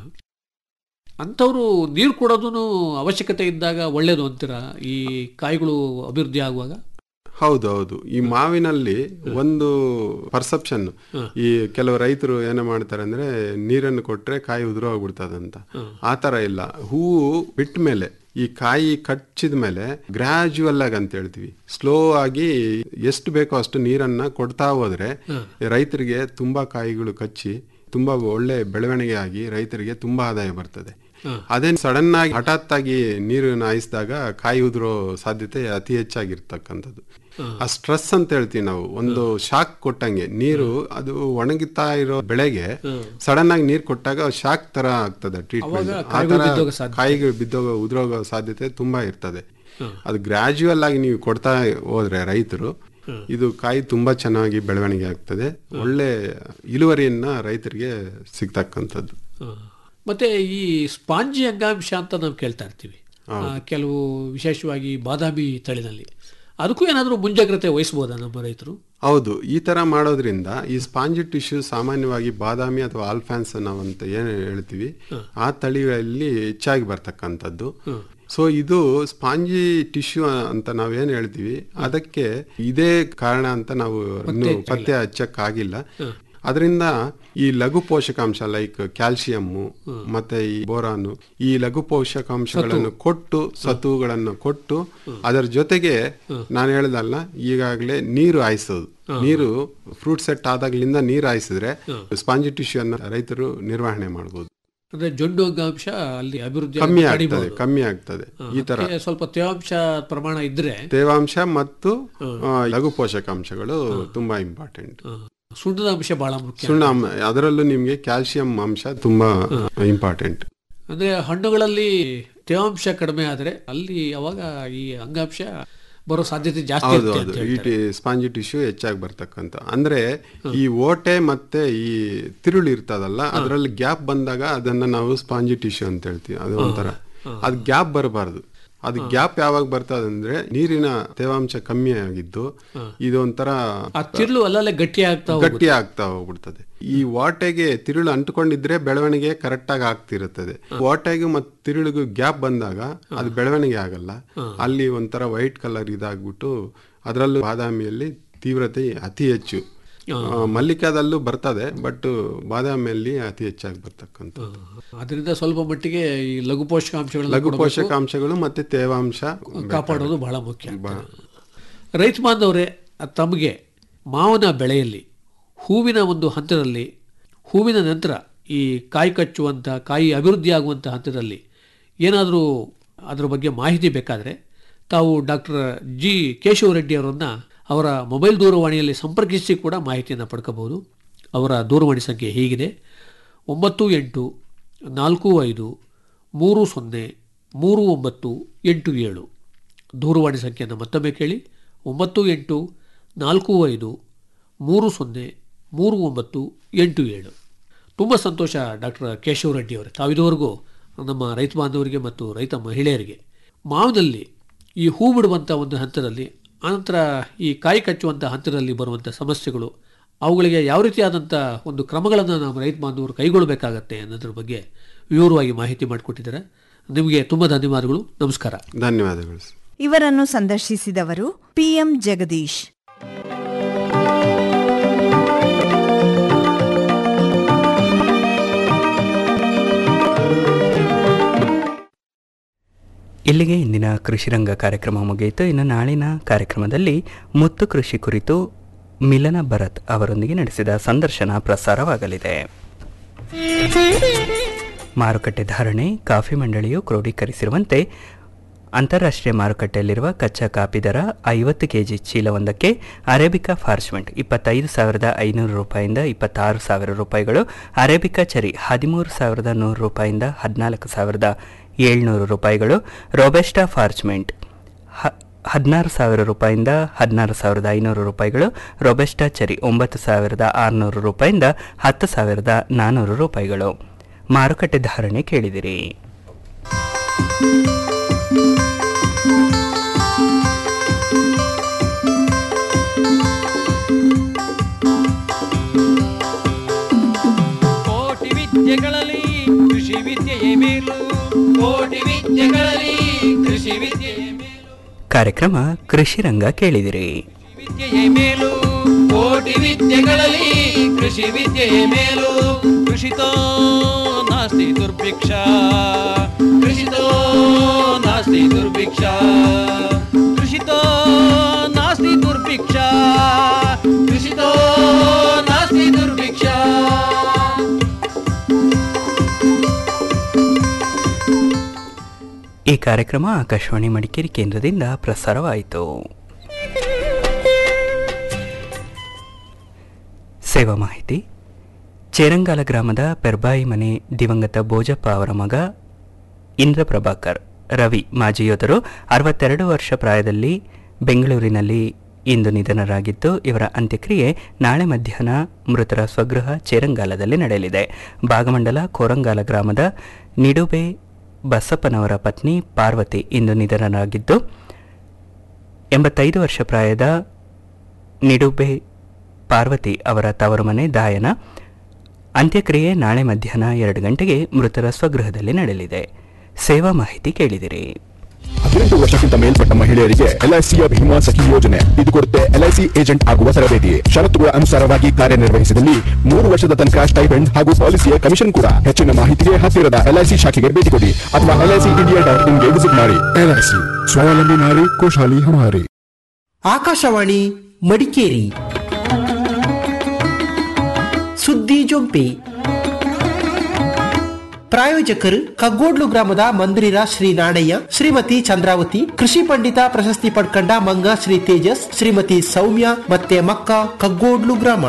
ಅಂಥವ್ರು ನೀರು ಕೊಡೋದು ಅವಶ್ಯಕತೆ ಇದ್ದಾಗ ಒಳ್ಳೇದು ಅಂತೀರಾ ಈ ಕಾಯಿಗಳು ಅಭಿವೃದ್ಧಿ ಆಗುವಾಗ ಹೌದು ಹೌದು ಈ ಮಾವಿನಲ್ಲಿ ಒಂದು ಪರ್ಸೆಪ್ಷನ್ ಈ ಕೆಲವು ರೈತರು ಏನೋ ಮಾಡ್ತಾರೆ ಅಂದ್ರೆ ನೀರನ್ನು ಕೊಟ್ರೆ ಕಾಯಿ ಉದುರೋಗ್ಬಿಡ್ತದಂತ ಆ ತರ ಇಲ್ಲ ಹೂವು ಬಿಟ್ಟ ಮೇಲೆ ಈ ಕಾಯಿ ಕಚ್ಚಿದ ಮೇಲೆ ಗ್ರಾಜುವಲ್ ಆಗಿ ಅಂತ ಹೇಳ್ತೀವಿ ಸ್ಲೋ ಆಗಿ ಎಷ್ಟು ಬೇಕೋ ಅಷ್ಟು ನೀರನ್ನ ಕೊಡ್ತಾ ಹೋದ್ರೆ ರೈತರಿಗೆ ತುಂಬಾ ಕಾಯಿಗಳು ಕಚ್ಚಿ ತುಂಬಾ ಒಳ್ಳೆ ಬೆಳವಣಿಗೆ ಆಗಿ ರೈತರಿಗೆ ತುಂಬಾ ಆದಾಯ ಬರ್ತದೆ ಅದೇ ಸಡನ್ ಆಗಿ ಹಠಾತ್ ಆಗಿ ನೀರನ್ನು ಹಾಯಿಸಿದಾಗ ಕಾಯಿ ಉದುರೋ ಸಾಧ್ಯತೆ ಅತಿ ಹೆಚ್ಚಾಗಿರ್ತಕ್ಕಂಥದ್ದು ಆ ಸ್ಟ್ರೆಸ್ ಅಂತ ಹೇಳ್ತೀವಿ ನಾವು ಒಂದು ಶಾಕ್ ಕೊಟ್ಟಂಗೆ ನೀರು ಅದು ಒಣಗಿತಾ ಇರೋ ಬೆಳೆಗೆ ಸಡನ್ ಆಗಿ ನೀರು ಕೊಟ್ಟಾಗ ಶಾಕ್ ತರ ಆಗ್ತದೆ ಟ್ರೀಟ್ಮೆಂಟ್ ಆ ಕಾಯಿಗಳು ತರ ಬಿದ್ದೋಗೋ ಸಾಧ್ಯತೆ. ಕಾಯಿಗಳು ಬಿದ್ದೋಗೋ ಉದುರೋಗೋ ಸಾಧ್ಯತೆ ತುಂಬಾ ಇರ್ತದೆ ಅದು ಗ್ರಾಜುವಲ್ ಆಗಿ ನೀವು ಕೊಡ್ತಾ ಹೋದ್ರೆ ರೈತರು ಇದು ಕಾಯಿ ತುಂಬಾ ಚೆನ್ನಾಗಿ ಬೆಳವಣಿಗೆ ಆಗ್ತದೆ ಒಳ್ಳೆ ಇಳುವರಿಯನ್ನ ರೈತರಿಗೆ ಸಿಗ್ತಕ್ಕಂಥದ್ದು ಆ. ಮತ್ತೆ ಈ ಸ್ಪಾಂಜಿ ಅಂಗಾಂಶ ಅಂತ ನಾವು ಕೇಳ್ತಾ ಇರ್ತೀವಿ ಆ, ಕೆಲವು ವಿಶೇಷವಾಗಿ ಬಾದಾಮಿ ತಳಿನಲ್ಲಿ ಅದಕ್ಕೂ ಏನಾದರೂ ಮುಂಜಾಗ್ರತೆ ವಹಿಸ್ಬೋದಾ ನಮ್ಮ ರೈತರು ಹೌದು ಈ ತರ ಮಾಡೋದ್ರಿಂದ ಈ ಸ್ಪಾಂಜಿ ಟಿಶ್ಯೂ ಸಾಮಾನ್ಯವಾಗಿ ಬಾದಾಮಿ ಅಥವಾ ಆಲ್ಫಾನ್ಸ್ ನಾವಂತ ಏನು ಹೇಳ್ತೀವಿ ಆ ತಳಿಗಳಲ್ಲಿ ಹೆಚ್ಚಾಗಿ ಬರ್ತಕ್ಕಂಥದ್ದು ಸೊ ಇದು ಸ್ಪಾಂಜಿ ಟಿಶ್ಯೂ ಅಂತ ನಾವೇನು ಹೇಳ್ತೀವಿ ಅದಕ್ಕೆ ಇದೇ ಕಾರಣ ಅಂತ ನಾವು ಇನ್ನು ಪತ್ತೆ ಹಚ್ಚಕ್ಕಾಗಿಲ್ಲ ಅದರಿಂದ ಈ ಲಘು ಪೋಷಕಾಂಶ ಲೈಕ್ ಕ್ಯಾಲ್ಸಿಯಮ್ಮು ಮತ್ತೆ ಈ ಬೋರಾನು ಈ ಲಘು ಪೋಷಕಾಂಶಗಳನ್ನು ಕೊಟ್ಟು ಸತುಗಳನ್ನು ಕೊಟ್ಟು ಅದರ ಜೊತೆಗೆ ನಾನು ಹೇಳ್ದಲ್ಲ ಈಗಾಗಲೇ ನೀರು ಹಾಯಿಸೋದು ನೀರು ಫ್ರೂಟ್ ಸೆಟ್ ಆದಾಗ್ಲಿಂದ ನೀರು ಹಾಯಿಸಿದ್ರೆ ಸ್ಪಾಂಜಿ ಟಿಶ್ಯೂ ಅನ್ನ ರೈತರು ನಿರ್ವಹಣೆ ಮಾಡಬಹುದು ಅಂದ್ರೆ ಜೊಂಡು ಅಂಗಾಂಶ ಅಲ್ಲಿ ಅಭಿವೃದ್ಧಿ ಕಮ್ಮಿ ಆಗೋದು ಆಗ್ತದೆ ತಡಿಬೋದು. ಕಮ್ಮಿ ಆಗ್ತದೆ ಈ ತರ ಅದಕ್ಕೆ ಸ್ವಲ್ಪ ತೇವಾಂಶ ಪ್ರಮಾಣ ಇದ್ರೆ ತೇವಾಂಶ ಮತ್ತು ಆ, ಲಘು ಪೋಷಕಾಂಶಗಳು ತುಂಬಾ ಇಂಪಾರ್ಟೆಂಟ್ ಆ, ಸುಣ್ಣದ ಅಂಶ ಬಹಳ ಮುಖ್ಯ ಸುಣ್ಣ ಅಂ- ಅದರಲ್ಲೂ ನಿಮ್ಗೆ ಕ್ಯಾಲ್ಸಿಯಂ ಅಂಶ ತುಂಬಾ ಇಂಪಾರ್ಟೆಂಟ್ ಅಂದ್ರೆ ಹಣ್ಣುಗಳಲ್ಲಿ ತೇವಾಂಶ ಕಡಿಮೆ ಆದ್ರೆ ಅಲ್ಲಿ ಅವಾಗ ಈ ಅಂಗಾಂಶ ಬರೋ ಸಾಧ್ಯತೆ ಜಾಸ್ತಿ ಹೌದು ಇರುತ್ತೆ ಹೌದು ಅಂತ ಈ ಹೇಳ್ತಾರೆ. ಸ್ಪಾಂಜಿ ಟಿಶ್ಯೂ ಹೆಚ್ಚಾಗಿ ಬರ್ತಕ್ಕಂಥ ಅಂದ್ರೆ ಈ ಓಟೆ ಮತ್ತೆ ಈ ತಿರುಳು ಇರ್ತದಲ್ಲ ಅದರಲ್ಲಿ ಗ್ಯಾಪ್ ಬಂದಾಗ ಅದನ್ನ ನಾವು ಸ್ಪಾಂಜಿ ಟಿಶ್ಯೂ ಅಂತ ಹೇಳ್ತೀವಿ ಅದು ಒಂಥರ ಅದು ಗ್ಯಾಪ್ ಬರಬಾರ್ದು ಅದು ಗ್ಯಾಪ್ ಯಾವಾಗ ಬರ್ತದೆ ಅಂದ್ರೆ ನೀರಿನ ತೇವಾಂಶ ಕಮ್ಮಿ ಆಗಿದ್ದು ಇದು ಒಂಥರ ಆ ತಿರುಳು ಅಲ್ಲಲ್ಲೇ ಗಟ್ಟಿ ಆಗ್ತಾ ಗಟ್ಟಿ ಆಗ್ತಾ ಹೋಗ್ಬಿಡ್ತದೆ ಈ ವಾಟೆಗೆ ತಿರುಳು ಅಂಟ್ಕೊಂಡಿದ್ರೆ ಬೆಳವಣಿಗೆ ಕರೆಕ್ಟ್ ಆಗಿ ಆಗ್ತಿರುತ್ತದೆ ವಾಟೆಗೂ ಮತ್ತು ತಿರುಳಿಗೂ ಗ್ಯಾಪ್ ಬಂದಾಗ ಅದು ಬೆಳವಣಿಗೆ ಆಗಲ್ಲ ಅಲ್ಲಿ ಒಂಥರ ವೈಟ್ ಕಲರ್ ಇದಾಗ್ಬಿಟ್ಟು ಅದರಲ್ಲೂ ಬಾದಾಮಿಯಲ್ಲಿ ತೀವ್ರತೆ ಅತಿ ಹೆಚ್ಚು ಆ, ಮಲ್ಲಿಕಾದಲ್ಲೂ ಬರ್ತದೆ ಬಟ್ ಬಾದಾಮಿಯಲ್ಲಿ ಅತಿ ಹೆಚ್ಚಾಗಿ ಬರ್ತಕ್ಕಂಥ ಅದರಿಂದ ಸ್ವಲ್ಪ ಮಟ್ಟಿಗೆ ಈ ಲಘು ಪೋಷಕಾಂಶಗಳನ್ನು ಲಘು ಪೋಷಕಾಂಶಗಳು ಮತ್ತೆ ತೇವಾಂಶ ಕಾಪಾಡೋದು ಬಹಳ ಮುಖ್ಯ ರೈತ ಬಾಂಧವರೇ ತಮಗೆ ಮಾವಿನ ಬೆಳೆಯಲ್ಲಿ ಹೂವಿನ ಒಂದು ಹಂತದಲ್ಲಿ ಹೂವಿನ ನಂತರ ಈ ಕಾಯಿ ಕಚ್ಚುವಂಥ ಕಾಯಿ ಅಭಿವೃದ್ಧಿ ಆಗುವಂಥ ಹಂತದಲ್ಲಿ ಏನಾದರೂ ಅದರ ಬಗ್ಗೆ ಮಾಹಿತಿ ಬೇಕಾದರೆ ತಾವು ಡಾಕ್ಟರ್ ಜಿ ಕೇಶವ ರೆಡ್ಡಿ ಅವರನ್ನು ಅವರ ಮೊಬೈಲ್ ದೂರವಾಣಿಯಲ್ಲಿ ಸಂಪರ್ಕಿಸಿ ಕೂಡ ಮಾಹಿತಿಯನ್ನು ಪಡ್ಕೋಬಹುದು ಅವರ ದೂರವಾಣಿ ಸಂಖ್ಯೆ ಹೀಗಿದೆ ಒಂಬತ್ತು ಎಂಟು ನಾಲ್ಕು ಐದು ಮೂರು ಸೊನ್ನೆ ಮೂರು ಒಂಬತ್ತು ಎಂಟು ಏಳು ದೂರವಾಣಿ ಸಂಖ್ಯೆಯನ್ನು ಮತ್ತೊಮ್ಮೆ ಕೇಳಿ ಒಂಬತ್ತು ಎಂಟು ನಾಲ್ಕು ಐದು ಮೂರು ಸೊನ್ನೆ ಮೂರು ಒಂಬತ್ತು ಎಂಟು ಏಳು ತುಂಬ ಸಂತೋಷ ಡಾಕ್ಟರ್ ಕೇಶವ ರೆಡ್ಡಿ ಅವರೇ ತಾವಿದುವರೆಗೂ ನಮ್ಮ ರೈತ ಬಾಂಧವರಿಗೆ ಮತ್ತು ರೈತ ಮಹಿಳೆಯರಿಗೆ ಮಾವಿನಲ್ಲಿ ಈ ಹೂ ಬಿಡುವಂಥ ಒಂದು ಹಂತದಲ್ಲಿ ಆನಂತರ ಈ ಕಾಯಿ ಕಚ್ಚುವಂಥ ಹಂತದಲ್ಲಿ ಬರುವಂಥ ಸಮಸ್ಯೆಗಳು ಅವುಗಳಿಗೆ ಯಾವ ರೀತಿಯಾದಂಥ ಒಂದು ಕ್ರಮಗಳನ್ನು ನಾವು ರೈತ ಬಾಂಧವರು ಕೈಗೊಳ್ಳಬೇಕಾಗತ್ತೆ ಅನ್ನೋದ್ರ ಬಗ್ಗೆ ವಿವರವಾಗಿ ಮಾಹಿತಿ ಮಾಡಿಕೊಟ್ಟಿದ್ದಾರೆ ನಿಮಗೆ ತುಂಬ ಧನ್ಯವಾದಗಳು ನಮಸ್ಕಾರ ಧನ್ಯವಾದಗಳು ಸರ್. ಇವರನ್ನು ಸಂದರ್ಶಿಸಿದವರು ಪಿಎಂ ಜಗದೀಶ್ ಇಲ್ಲಿಗೆ ಇಂದಿನ ಕೃಷಿರಂಗ ಕಾರ್ಯಕ್ರಮ ಮುಗಿಯಿತು ಇನ್ನು ನಾಳಿನ ಕಾರ್ಯಕ್ರಮದಲ್ಲಿ ಮುತ್ತು ಕೃಷಿ ಕುರಿತು ಮಿಲನ ಭರತ್ ಅವರೊಂದಿಗೆ ನಡೆಸಿದ ಸಂದರ್ಶನ ಪ್ರಸಾರವಾಗಲಿದೆ ಮಾರುಕಟ್ಟೆ ಧಾರಣೆ ಕಾಫಿ ಮಂಡಳಿಯು ಕ್ರೋಢೀಕರಿಸಿರುವಂತೆ ಅಂತಾರಾಷ್ಟ್ರೀಯ ಮಾರುಕಟ್ಟೆಯಲ್ಲಿರುವ ಕಚ್ಚಾ ಕಾಫಿ ದರ ಐವತ್ತು ಕೆಜಿ ಚೀಲವೊಂದಕ್ಕೆ ಅರೇಬಿಕಾ ಫಾರ್ಚ್ಮೆಂಟ್ ಇಪ್ಪತ್ತೈದು ಸಾವಿರದ ಐನೂರು ರೂಪಾಯಿಂದ ಇಪ್ಪತ್ತಾರು ಸಾವಿರ ರೂಪಾಯಿಗಳು ಅರೇಬಿಕಾ ಚರಿ ಹದಿಮೂರು ಸಾವಿರದ ನೂರು ರೂಪಾಯಿಂದ ಹದಿನಾಲ್ಕು ಸಾವಿರದ ಏಳ್ನೂರು ರೂಪಾಯಿಗಳು ರೋಬೆಸ್ಟಾ ಫಾರ್ಚ್ಮೆಂಟ್ ಹ ಹದಿನಾರು ಸಾವಿರ ರೂಪಾಯಿಂದ ಹದಿನಾರು ಸಾವಿರದ ಐನೂರು ರೂಪಾಯಿಗಳು ರೊಬೆಸ್ಟಾ ಚರಿ ಒಂಬತ್ತು ಸಾವಿರದ ಆರುನೂರು ರೂಪಾಯಿಂದ ಹತ್ತು ಸಾವಿರದ ನಾನ್ನೂರು ರೂಪಾಯಿಗಳು ಮಾರುಕಟ್ಟೆ ಧಾರಣೆ ಕೇಳಿದಿರಿ ಕೋಟಿ ವಿದ್ಯೆಗಳಲ್ಲಿ ಕೃಷಿ ವಿದ್ಯೆಯೇ ಮೇಲು ಕೋಟಿ ವಿದ್ಯೆಗಳಲ್ಲಿ ಕೃಷಿ ವಿದ್ಯೆಯೇ ಮೇಲು ಕಾರ್ಯಕ್ರಮ ಕೃಷಿ ರಂಗ ಕೇಳಿದಿರಿ ವಿದ್ಯೆಯೇ ಮೇಲು ಕೋಟಿ ವಿದ್ಯೆಗಳಲ್ಲಿ ಕೃಷಿ ವಿದ್ಯೆಯೇ ಮೇಲು ಕೃಷಿತೋ ನಾಸ್ತಿ ದುರ್ಭಿಕ್ಷ ಕೃಷಿತೋ ನಾಸ್ತಿ ದುರ್ಭಿಕ್ಷ ಕೃಷಿತೋ ನಾಸ್ತಿ ದುರ್ಭಿಕ್ಷ ಕೃಷಿತೋ ನಾಸ್ತಿ ದುರ್ಭಿಕ್ಷ ಈ ಕಾರ್ಯಕ್ರಮ ಆಕಾಶವಾಣಿ ಮಡಿಕೇರಿ ಕೇಂದ್ರದಿಂದ ಪ್ರಸಾರವಾಯಿತು ಸೇವಾ ಮಾಹಿತಿ ಚೇರಂಗಾಲ ಗ್ರಾಮದ ಪೆರ್ಬಾಯಿ ಮನೆ ದಿವಂಗತ ಬೋಜಪ್ಪ ಅವರ ಮಗ ಇಂದ್ರ ಪ್ರಭಾಕರ್ ರವಿ ಮಾಜಿ ಯೋಧರು ಅರವತ್ತೆರಡು ವರ್ಷ ಪ್ರಾಯದಲ್ಲಿ ಬೆಂಗಳೂರಿನಲ್ಲಿ ಇಂದು ನಿಧನರಾಗಿದ್ದು ಇವರ ಅಂತ್ಯಕ್ರಿಯೆ ನಾಳೆ ಮಧ್ಯಾಹ್ನ ಮೃತರ ಸ್ವಗೃಹ ಚೇರಂಗಾಲದಲ್ಲಿ ನಡೆಯಲಿದೆ ಭಾಗಮಂಡಲ ಕೋರಂಗಾಲ ಗ್ರಾಮದ ನಿಡುಬೆ ಬಸಪ್ಪನವರ ಪತ್ನಿ ಪಾರ್ವತಿ ಇಂದು ನಿಧನರಾಗಿದ್ದು ಎಂಬತ್ತೈದು ವರ್ಷ ಪ್ರಾಯದ ನಿಡುಬೆ ಪಾರ್ವತಿ ಅವರ ತವರು ಮನೆ ದಾಯನ ಅಂತ್ಯಕ್ರಿಯೆ ನಾಳೆ ಮಧ್ಯಾಹ್ನ ಎರಡು ಗಂಟೆಗೆ ಮೃತರ ಸ್ವಗೃಹದಲ್ಲಿ ನಡೆಯಲಿದೆ ಸೇವಾ ಮಾಹಿತಿ ಕೇಳಿದಿರಿ ಹದಿನೆಂಟು ವರ್ಷಕ್ಕಿಂತ ಮೇಲ್ಪಟ್ಟ ಮಹಿಳೆಯರಿಗೆ ಎಲ್ಐಸಿಯ ಭೀಮಾ ಸಖಿ ಯೋಜನೆ ಇದು ಕೊಡುತ್ತೆ ಎಲ್ಐಸಿ ಏಜೆಂಟ್ ಆಗುವ ತರಬೇತಿ ಷರತ್ತುಗಳ ಅನುಸಾರವಾಗಿ ಕಾರ್ಯನಿರ್ವಹಿಸಿದಲ್ಲಿ ಮೂರು ವರ್ಷದ ತನಕ ಸ್ಟೈಪೆಂಡ್ ಹಾಗೂ ಪಾಲಿಸಿಯ ಕಮಿಷನ್ ಕೂಡ ಹೆಚ್ಚಿನ ಮಾಹಿತಿಗೆ ಹತ್ತಿರದ ಎಲ್ಐಸಿ ಶಾಖೆಗೆ ಭೇಟಿ ಕೊಡಿ ಅಥವಾ ಎಲ್ಐಸಿ ಇಂಡಿಯಾ ಡಾಟ್ ಇನ್ಗೆ ವಿಸಿಟ್ ಮಾಡಿ ಎಲ್ಐಸಿ ಸ್ವಾವಲಂಬಿ ನಾರಿ ಖುಷಾಲಿ ಹಮಾರಿ ಆಕಾಶವಾಣಿ ಮಡಿಕೇರಿ ಸುದ್ದಿ ಜೊಂಪಿ ಪ್ರಾಯೋಜಕರು ಕಗ್ಗೋಡ್ಲು ಗ್ರಾಮದ ಮಂದಿರ ಶ್ರೀ ನಾಣಯ್ಯ ಶ್ರೀಮತಿ ಚಂದ್ರಾವತಿ ಕೃಷಿ ಪಂಡಿತ ಪ್ರಶಸ್ತಿ ಪಡ್ಕಂಡ ಮಂಗ ಶ್ರೀ ತೇಜಸ್ ಶ್ರೀಮತಿ ಸೌಮ್ಯ ಮತ್ತೆ ಮಕ್ಕ ಕಗ್ಗೋಡ್ಲು ಗ್ರಾಮ